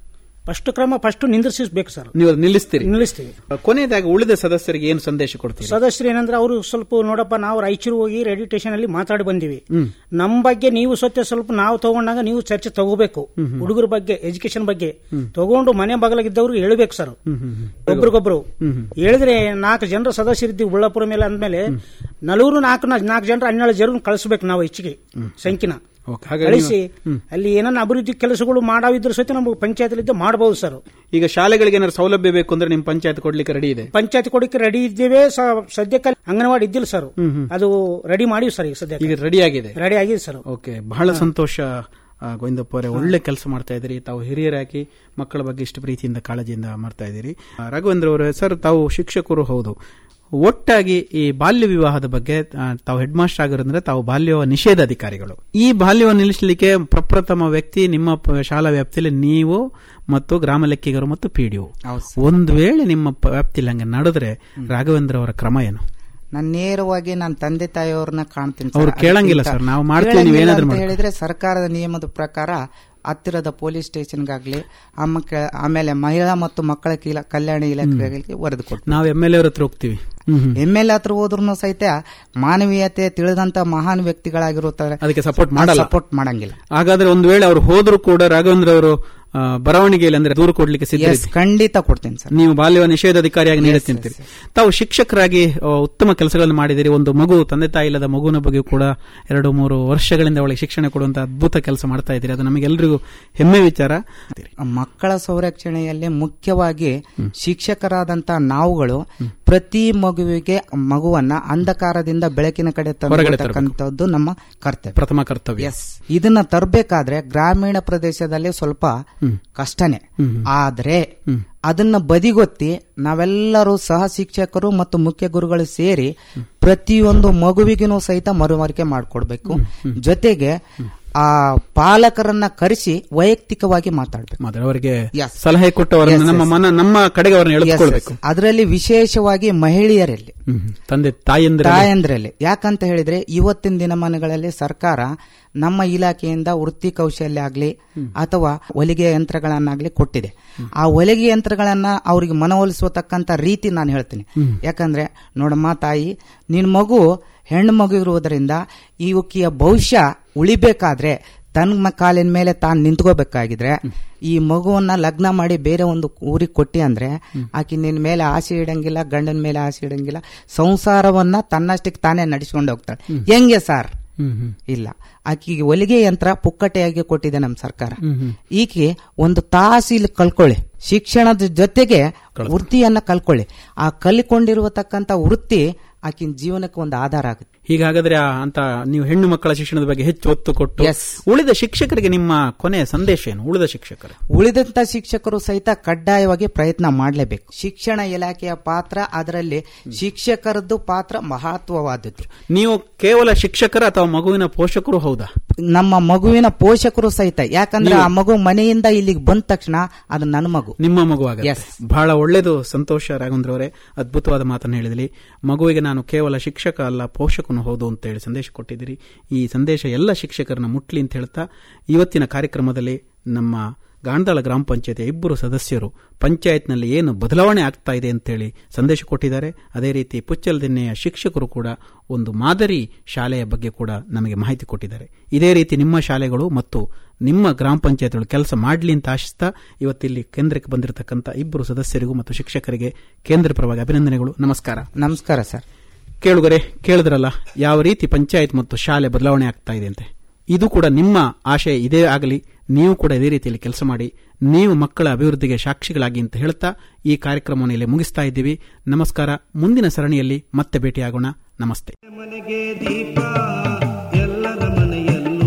ಫಸ್ಟ್ ಕ್ರಮ ಫಸ್ಟ್ ನಿಂದ್ರಿಸಬೇಕು ಸರ್ ನೀವು ಅದು ನಿಲ್ಲಿಸ್ತೀರಿ ನಿಲ್ಲಿಸ್ತೀವಿ ಕೊನೆಯದಾಗಿ ಉಳಿದ ಸದಸ್ಯರಿಗೆ ಏನು ಸಂದೇಶ ಕೊಡ್ತೀರಿ ಸದಸ್ಯರು ಏನಂದ್ರೆ ಅವರು ಸ್ವಲ್ಪ ನೋಡಪ್ಪ ನಾವು ರಾಯಚೂರು ಹೋಗಿ ರೇಡಿಯೋ ಸ್ಟೇಷನ್ ಅಲ್ಲಿ ಮಾತಾಡಿ ಬಂದಿವಿ ನಮ್ಮ ಬಗ್ಗೆ ನೀವು ಸತ್ಯ ಸ್ವಲ್ಪ ನಾವು ತಗೊಂಡಾಗ ನೀವು ಚರ್ಚೆ ತಗೋಬೇಕು ಹುಡುಗರ ಬಗ್ಗೆ ಎಜುಕೇಶನ್ ಬಗ್ಗೆ ತಗೊಂಡು ಮನೆ ಬಾಗಿಲಾಗಿದ್ದವ್ರು ಹೇಳ್ಬೇಕು ಸರ್ ಒಬ್ರಿಗೊಬ್ರು ಹೇಳಿದ್ರೆ ನಾಲ್ಕು ಜನರ ಸದಸ್ಯರಿದ್ದೀವಿ ಉಳ್ಳಾಪುರ ಮೇಲೆ ಅಂದ್ಮೇಲೆ ನಲೂರು ನಾಲ್ಕು ನಾಲ್ಕು ಜನರ ಹನ್ನೆರಡು ಜನ ಕಳಿಸ್ಬೇಕು ನಾವು ಹೆಚ್ಚಿಗೆ ಸಂಖ್ಯೆನ ಓಕೆ ಹಾಗಾಗಿ ಕಳಿಸಿ ಅಲ್ಲಿ ಏನನ್ನ ಅಭಿವೃದ್ಧಿ ಕೆಲಸಗಳು ಮಾಡಾವಿದ್ರ ಸಹಿತ ನಮಗೆ ಪಂಚಾಯತ್ ಮಾಡಬಹುದು ಸರ್ ಈಗ ಶಾಲೆಗಳಿಗೆ ಏನಾದ್ರು ಸೌಲಭ್ಯ ಬೇಕು ಅಂದ್ರೆ ನಿಮ್ ಪಂಚಾಯತ್ ಕೊಡ್ಲಿಕ್ಕೆ ರೆಡಿ ಇದೆ ಪಂಚಾಯತ್ ಕೊಡಕ್ಕೆ ರೆಡಿ ಇದ್ದೇವೆ ಸ- ಸದ್ಯಕ್ಕೆ ಅಂಗನವಾಡಿ ಇದ್ದಿಲ್ಲ ಸರ್ ಅದು ರೆಡಿ ಮಾಡಿವಿ ಸರ್ ಈಗ ಸದ್ಯಕ್ಕೆ ಈಗ ರೆಡಿ ಆಗಿದೆ ರೆಡಿ ಆಗಿದೆ ಸರ್ ಓಕೆ ಬಹಳ ಸಂತೋಷ ಆ, ಗೋವಿಂದಪ್ಪ ಅವರೇ ಒಳ್ಳೆ ಕೆಲಸ ಮಾಡ್ತಾ ಇದ್ದೀರಿ ತಾವು ಹಿರಿಯರಾಗಿ ಮಕ್ಕಳ ಬಗ್ಗೆ ಇಷ್ಟು ಪ್ರೀತಿಯಿಂದ ಕಾಳಜಿಯಿಂದ ಮಾಡ್ತಾ ಇದ್ದೀರಿ ಆ, ರಾಘವೇಂದ್ರ ಅವರೇ ಸರ್ ತಾವು ಶಿಕ್ಷಕರು ಹೌದು ಒಟ್ಟಾಗಿ ಈ ಬಾಲ್ಯ ವಿವಾಹದ ಬಗ್ಗೆ ಆ, ತಾವು ಹೆಡ್ ಮಾಸ್ಟರ್ ಆಗಿರೋದ್ರಿಂದ ತಾವು ಬಾಲ್ಯ ನಿಷೇಧ ಅಧಿಕಾರಿಗಳು ಈ ಬಾಲ್ಯವನ್ನು ನಿಲ್ಲಿಸಲಿಕ್ಕೆ ಪ್ರಪ್ರಥಮ ವ್ಯಕ್ತಿ ನಿಮ್ಮ ಪ- ಶಾಲಾ ವ್ಯಾಪ್ತಿಯಲ್ಲಿ ನೀವು ಮತ್ತು ಗ್ರಾಮ ಲೆಕ್ಕಿಗರು ಮತ್ತು ಪಿಡಿಒ ಹೌದು ಒಂದು ವೇಳೆ ನಿಮ್ಮ ಪ- ವ್ಯಾಪ್ತಿಯಲ್ಲಿ ಹಂಗೆ ನಡೆದ್ರೆ ರಾಘವೇಂದ್ರ ಅವರ ಕ್ರಮ ಏನು ನಾನು ನೇರವಾಗಿ ನನ್ನ ತಂದೆ ತಾಯಿಯವ್ರನ್ನ ಕಾಣ್ತೀನಿ ಸರ್. ಅವ್ರು ಕೇಳಂಗಿಲ್ಲ ಅದಕ್ಕಿಂತ- ಸರ್, ನಾವು ಮಾಡ್ತೀವಿ, ನೀವು ಕೇಳಂಗಿಲ್ಲ ಏನಾದ್ರೂ ಅಂತ ಮಾಡಿ. ಹೇಳಿದ್ರೆ ಸರ್ಕಾರದ ನಿಯಮದ ಪ್ರಕಾರ ಹತ್ತಿರದ ಪೊಲೀಸ್ ಸ್ಟೇಷನ್ಗಾಗ್ಲಿ ಆಮಕ್ಕೆ- ಆಮೇಲೆ ಮಹಿಳಾ ಮತ್ತು ಮಕ್ಕಳ ಕೀಲ- ಕಲ್ಯಾಣ ಇಲಾಖೆಗಳಿಗೆ ವರದಿ ಕೊಟ್ಟು ನಾವು ಎಂ ಎಲ್ ಎ ಹತ್ರ ಹೋಗ್ತೀವಿ ಹ್ಮ್ ಹ್ಮ್. ಎಮ್ ಎಲ್ ಹತ್ರ ಹೋದ್ರು ಸಹಿತ ಮಾನವೀಯತೆ ತಿಳಿದಂತ ಮಹಾನ್ ವ್ಯಕ್ತಿಗಳಾಗಿರುತ್ತಾರೆ ಅದಕ್ಕೆ ಸಪೋರ್ಟ್ ಮಾಡಲ್ಲ ಸಪೋರ್ಟ್ ಮಾಡಂಗಿಲ್ಲ ಹಾಗಾದ್ರೆ ಒಂದು ವೇಳೆ ಅವ್ರು ಹೋದ್ರು ಕೂಡ ರಾಘವೇಂದ್ರ ಅವರು ಆ, ಬರವಣಿಗೆಯಲ್ಲಿ ಅಂದ್ರೆ ದೂರು ಕೊಡ್ಲಿಕ್ಕೆ ಸಿದ್ಧ ಎಸ್ ಖಂಡಿತ ಕೊಡ್ತೀನಿ ಸರ್ ನೀವು ಬಾಲ್ಯ ನಿಷೇಧ ಅಧಿಕಾರಿಯಾಗಿ ನೀಡುತ್ತೀರಿ ತಾವು ಶಿಕ್ಷಕರಾಗಿ ಆ, ಉತ್ತಮ ಕೆಲಸಗಳನ್ನು ಮಾಡಿದಿರಿ ಒಂದು ಮಗು ತಂದೆ ತಾಯಿ ಇಲ್ಲದ ಮಗುವಿನ ಬಗ್ಗೆ ಕೂಡ ಎರಡು ಮೂರು ವರ್ಷಗಳಿಂದ ಅವಳಿಗೆ ಶಿಕ್ಷಣ ಕೊಡುವಂತ ಅದ್ಭುತ ಕೆಲಸ ಮಾಡ್ತಾ ಇದ್ದೀರಿ ಅದು ನಮಗೆಲ್ಲರಿಗೂ ಹೆಮ್ಮೆ ವಿಚಾರ ಮಕ್ಕಳ ಸಂರಕ್ಷಣೆಯಲ್ಲಿ ಮುಖ್ಯವಾಗಿ ಶಿಕ್ಷಕರಾದಂತ ನಾವುಗಳು ಪ್ರತಿ ಮಗುವಿಗೆ ಮಗುವನ್ನ ಅಂಧಕಾರದಿಂದ ಬೆಳಕಿನ ಕಡೆ ಹೊರಗಡೆ ತರತಕ್ಕಂಥದ್ದು ನಮ್ಮ ಕರ್ತವ್ಯ ಪ್ರಥಮ ಕರ್ತವ್ಯ ಎಸ್ ಇದನ್ನ ತರಬೇಕಾದ್ರೆ ಗ್ರಾಮೀಣ ಪ್ರದೇಶದಲ್ಲಿ ಸ್ವಲ್ಪ ಕಷ್ಟನೇ ಆದ್ರೆ ಅದನ್ನ ಬದಿಗೊತ್ತಿ ನಾವೆಲ್ಲರೂ ಸಹ ಶಿಕ್ಷಕರು ಮತ್ತು ಮುಖ್ಯ ಗುರುಗಳು ಸೇರಿ ಪ್ರತಿಯೊಂದು ಮಗುವಿಗೂ ಸಹಿತ ಮರುಮರಿಕೆ ಮಾಡಿಕೊಡ್ಬೇಕು ಜೊತೆಗೆ ಆ ಪಾಲಕರನ್ನ ಕರೆಸಿ ವೈಯಕ್ತಿಕವಾಗಿ ಮಾತಾಡ್ಬೇಕು ಮಾತ್ರ ಅವರಿಗೆ Yes. ಸಲಹೆ ಕೊಟ್ಟವರನ್ನು Yes, ನಮ್ಮ yes. ಮನ ನಮ್ಮ ಕಡೆಗೆ ಅವರನ್ನು ಎಳೆದುಕೊಳ್ಬೇಕು ಅದರಲ್ಲಿ ವಿಶೇಷವಾಗಿ ಮಹಿಳೆಯರಲ್ಲಿ ಹ್ಮ್. ತಂದೆ ತಾಯಂದ್ರೆ ತಾಯಂದ್ರಲ್ಲಿ ಯಾಕಂತ ಹೇಳಿದ್ರೆ ಇವತ್ತಿನ ದಿನಮಾನಗಳಲ್ಲಿ ಸರ್ಕಾರ ನಮ್ಮ ಇಲಾಖೆಯಿಂದ ವೃತ್ತಿ ಕೌಶಲ್ಯ ಆಗ್ಲಿ ಅಥವಾ ಹೊಲಿಗೆ ಯಂತ್ರಗಳನ್ನಾಗ್ಲಿ ಕೊಟ್ಟಿದೆ ಆ ಹೊಲಿಗೆ ಯಂತ್ರಗಳನ್ನ ಅವ್ರಿಗೆ ಮನವೊಲಿಸತಕ್ಕಂತ ರೀತಿ ನಾನು ಹೇಳ್ತೀನಿ ಯಾಕಂದ್ರೆ ನೋಡಮ್ಮ ತಾಯಿ ನಿನ್ ಮಗು ಹೆಣ್ಣು ಮಗು ಇರುವುದರಿಂದ ಇವಕ್ಕಿಯ ಭವಿಷ್ಯ ಉಳಿಬೇಕಾದ್ರೆ ತನ್ನ ಕಾಲಿನ ಮೇಲೆ ತಾನು ನಿಂತ್ಕೋಬೇಕಾಗಿದ್ರೆ ಈ ಮಗುವನ್ನ ಲಗ್ನ ಮಾಡಿ ಬೇರೆ ಒಂದು ಊರಿಗೆ ಕೊಟ್ಟಿ ಅಂದ್ರೆ ಆಕಿ ನಿನ್ ಮೇಲೆ ಆಸೆ ಇಡಂಗಿಲ್ಲ ಗಂಡನ ಮೇಲೆ ಆಸೆ ಇಡಂಗಿಲ್ಲ ಸಂಸಾರವನ್ನ ತನ್ನಷ್ಟಕ್ಕೆ ತಾನೇ ನಡೆಸ್ಕೊಂಡು ಹೋಗ್ತಾಳೆ ಹೆಂಗೆ ಸರ್ ಇಲ್ಲ ಆಕಿಗೆ ಹೊಲಿಗೆ ಯಂತ್ರ ಪುಕ್ಕಟೆಯಾಗಿ ಕೊಟ್ಟಿದೆ ನಮ್ಮ ಸರ್ಕಾರ ಈಕೆ ಒಂದು ತಾಸು ಇಲ್ಲಿ ಕಲ್ಕೊಳ್ಳಿ ಶಿಕ್ಷಣದ ಜೊತೆಗೆ ವೃತ್ತಿಯನ್ನ ಕಲ್ಕೊಳ್ಳಿ ಆ ಕಲಿಕೊಂಡಿರುವತಕ್ಕಂತ ವೃತ್ತಿ ಆಕಿನ ಜೀವನಕ್ಕೆ ಒಂದು ಆಧಾರ ಆಗುತ್ತೆ ಹೀಗಾಗಾದ್ರೆ ಆ ಅಂತ ನೀವು ಹೆಣ್ಣು ಮಕ್ಕಳ ಶಿಕ್ಷಣದ ಬಗ್ಗೆ ಹೆಚ್ಚು ಒತ್ತು ಕೊಟ್ಟು Yes. ಉಳಿದ ಶಿಕ್ಷಕರಿಗೆ ನಿಮ್ಮ ಕೊನೆಯ ಸಂದೇಶ ಏನು ಉಳಿದ ಶಿಕ್ಷಕರು ಉಳಿದಂತ ಶಿಕ್ಷಕರು ಸಹಿತ ಕಡ್ಡಾಯವಾಗಿ ಪ್ರಯತ್ನ ಮಾಡಲೇಬೇಕು ಶಿಕ್ಷಣ ಇಲಾಖೆಯ ಪಾತ್ರ ಅದರಲ್ಲಿ ಶಿಕ್ಷಕರದ್ದು ಪಾತ್ರ ಮಹತ್ವವಾದದ್ದು ನೀವು ಕೇವಲ ಶಿಕ್ಷಕರ ಅಥವಾ ಮಗುವಿನ ಪೋಷಕರು ಹೌದಾ ನಮ್ಮ ಮಗುವಿನ ಪೋಷಕರು ಸಹಿತ ಯಾಕಂದ್ರೆ ಆ ಮಗು ಮನೆಯಿಂದ ಇಲ್ಲಿಗೆ ಬಂದ ತಕ್ಷಣ ಅದು ನನ್ನ ಮಗು ನಿಮ್ಮ ಮಗುವಾಗ Yes. ಬಹಳ ಒಳ್ಳೇದು ಸಂತೋಷ ರಾಘವೇಂದ್ರ ಅವರೇ ಅದ್ಭುತವಾದ ಮಾತನ್ನು ಹೇಳಿದ್ರಿ ಮಗುವಿಗೆ ನಾನು ಕೇವಲ ಶಿಕ್ಷಕ ಅಲ್ಲ ಪೋಷಕನು ಹೌದು ಅಂತ ಹೇಳಿ ಸಂದೇಶ ಕೊಟ್ಟಿದ್ದೀರಿ ಈ ಸಂದೇಶ ಎಲ್ಲ ಶಿಕ್ಷಕರನ್ನ ಮುಟ್ಲಿ ಅಂತ ಹೇಳ್ತಾ ಇವತ್ತಿನ ಕಾರ್ಯಕ್ರಮದಲ್ಲಿ ನಮ್ಮ ಗಾಂಧಾಳ ಗ್ರಾಮ ಪಂಚಾಯತಿಯ ಇಬ್ಬರು ಸದಸ್ಯರು ಪಂಚಾಯತ್ನಲ್ಲಿ ಏನು ಬದಲಾವಣೆ ಆಗ್ತಾ ಇದೆ ಅಂತೇಳಿ ಸಂದೇಶ ಕೊಟ್ಟಿದ್ದಾರೆ ಅದೇ ರೀತಿ ಪುಚ್ಚಲದಿನ್ನೆಯ ಶಿಕ್ಷಕರು ಕೂಡ ಒಂದು ಮಾದರಿ ಶಾಲೆಯ ಬಗ್ಗೆ ಕೂಡ ನಮಗೆ ಮಾಹಿತಿ ಕೊಟ್ಟಿದ್ದಾರೆ ಇದೇ ರೀತಿ ನಿಮ್ಮ ಶಾಲೆಗಳು ಮತ್ತು ನಿಮ್ಮ ಗ್ರಾಮ ಪಂಚಾಯತ್ಗಳು ಕೆಲಸ ಮಾಡಲಿ ಅಂತ ಆಶಿಸ್ತಾ ಇವತ್ತಿಲ್ಲಿ ಕೇಂದ್ರಕ್ಕೆ ಬಂದಿರತಕ್ಕಂಥ ಇಬ್ಬರು ಸದಸ್ಯರಿಗೂ ಮತ್ತು ಶಿಕ್ಷಕರಿಗೆ ಕೇಂದ್ರ ಪರವಾಗಿ ಅಭಿನಂದನೆಗಳು ನಮಸ್ಕಾರ ನಮಸ್ಕಾರ ಸರ್ ಕೇಳುಗರೆ ಕೇಳಿದ್ರಲ್ಲ ಯಾವ ರೀತಿ ಪಂಚಾಯತ್ ಮತ್ತು ಶಾಲೆ ಬದಲಾವಣೆ ಆಗ್ತಾ ಇದೆ ಅಂತೆ ಇದು ಕೂಡ ನಿಮ್ಮ ಆಶಯ ಇದೇ ಆಗಲಿ ನೀವು ಕೂಡ ಇದೇ ರೀತಿಯಲ್ಲಿ ಕೆಲಸ ಮಾಡಿ ನೀವು ಮಕ್ಕಳ ಅಭಿವೃದ್ಧಿಗೆ ಸಾಕ್ಷಿಗಳಾಗಿ ಅಂತ ಹೇಳ್ತಾ ಈ ಕಾರ್ಯಕ್ರಮವನ್ನು ಇಲ್ಲಿ ಮುಗಿಸ್ತಾ ಇದ್ದೀವಿ ನಮಸ್ಕಾರ ಮುಂದಿನ ಸರಣಿಯಲ್ಲಿ ಮತ್ತೆ ಭೇಟಿಯಾಗೋಣ ನಮಸ್ತೆ ಮನೆಗೆ ದೀಪ ಎಲ್ಲರ ಮನೆಯಲ್ಲೂ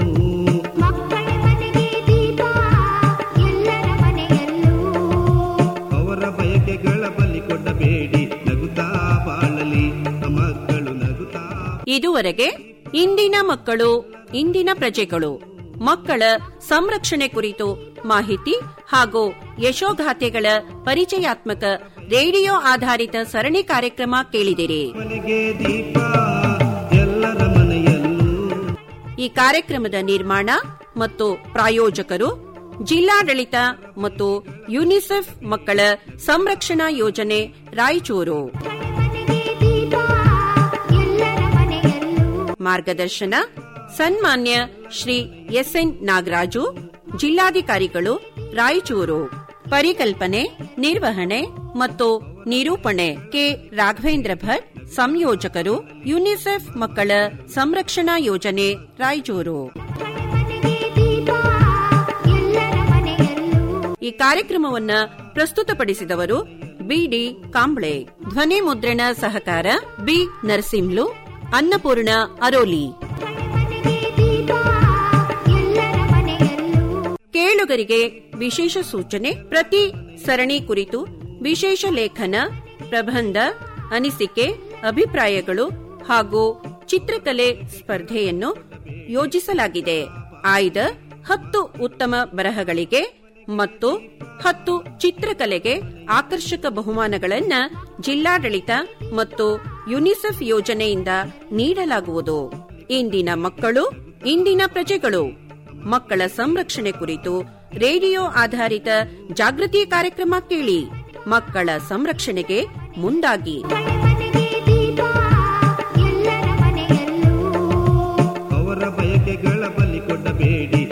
ಮಕ್ಕಳ ಮನೆಗೆ ದೀಪ ಎಲ್ಲರ ಮನೆಯಲ್ಲೂ ಅವರ ಬಯಕೆಗಳ ಬಲಿ ಕೊಡಬೇಡಿ ನಗುತ್ತಾ ಬಾಳಲಿ ಮಕ್ಕಳು ನಗುತ್ತಾ ಇದುವರೆಗೆ ಇಂದಿನ ಮಕ್ಕಳು ಇಂದಿನ ಪ್ರಜೆಗಳು ಮಕ್ಕಳ ಸಂರಕ್ಷಣೆ ಕುರಿತು ಮಾಹಿತಿ ಹಾಗೂ ಯಶೋಗಾಥೆಗಳ ಪರಿಚಯಾತ್ಮಕ ರೇಡಿಯೋ ಆಧಾರಿತ ಸರಣಿ ಕಾರ್ಯಕ್ರಮ ಕೇಳಿದಿರಿ ಮನೆಗೆ ದೀಪ ಎಲ್ಲರ ಮನೆಯಲ್ಲೂ ಈ ಕಾರ್ಯಕ್ರಮದ ನಿರ್ಮಾಣ ಮತ್ತು ಪ್ರಾಯೋಜಕರು ಜಿಲ್ಲಾಡಳಿತ ಮತ್ತು ಯುನಿಸೆಫ್ ಮಕ್ಕಳ ಸಂರಕ್ಷಣಾ ಯೋಜನೆ ರಾಯಚೂರು ಮಾರ್ಗದರ್ಶನ ಸನ್ಮಾನ್ಯ ಶ್ರೀ ಎಸ್ಎನ್ ನಾಗರಾಜು ಜಿಲ್ಲಾಧಿಕಾರಿಗಳು ರಾಯಚೂರು ಪರಿಕಲ್ಪನೆ ನಿರ್ವಹಣೆ ಮತ್ತು ನಿರೂಪಣೆ ಕೆ ರಾಘವೇಂದ್ರ ಭಟ್ ಸಂಯೋಜಕರು ಯುನಿಸೆಫ್ ಮಕ್ಕಳ ಸಂರಕ್ಷಣಾ ಯೋಜನೆ ರಾಯಚೂರು ಈ ಕಾರ್ಯಕ್ರಮವನ್ನ ಪ್ರಸ್ತುತಪಡಿಸಿದವರು ಬಿಡಿ ಕಾಂಬ್ಳೆ ಧ್ವನಿ ಮುದ್ರಣ ಸಹಕಾರ ಬಿ ನರಸಿಂಹ್ಲು ಅನ್ನಪೂರ್ಣ ಅರೋಲಿ ಕೇಳುಗರಿಗೆ ವಿಶೇಷ ಸೂಚನೆ ಪ್ರತಿ ಸರಣಿ ಕುರಿತು ವಿಶೇಷ ಲೇಖನ ಪ್ರಬಂಧ ಅನಿಸಿಕೆ ಅಭಿಪ್ರಾಯಗಳು ಹಾಗೂ ಚಿತ್ರಕಲೆ ಸ್ಪರ್ಧೆಯನ್ನು ಯೋಜಿಸಲಾಗಿದೆ ಆಯ್ದ ಹತ್ತು ಉತ್ತಮ ಬರಹಗಳಿಗೆ ಮತ್ತು ಹತ್ತು ಚಿತ್ರಕಲೆಗೆ ಆಕರ್ಷಕ ಬಹುಮಾನಗಳನ್ನ ಜಿಲ್ಲಾಡಳಿತ ಮತ್ತು ಯುನಿಸೆಫ್ ಯೋಜನೆಯಿಂದ ನೀಡಲಾಗುವುದು ಇಂದಿನ ಮಕ್ಕಳು ಇಂದಿನ ಪ್ರಜೆಗಳು ಮಕ್ಕಳ ಸಂರಕ್ಷಣೆ ಕುರಿತು ರೇಡಿಯೋ ಆಧಾರಿತ ಜಾಗೃತಿ ಕಾರ್ಯಕ್ರಮ ಕೇಳಿ ಮಕ್ಕಳ ಸಂರಕ್ಷಣೆಗೆ ಮುಂದಾಗಿ ಅವರ ಬಯಕೆಗಳ ಬಲಿ ಕೊಡಬೇಡಿ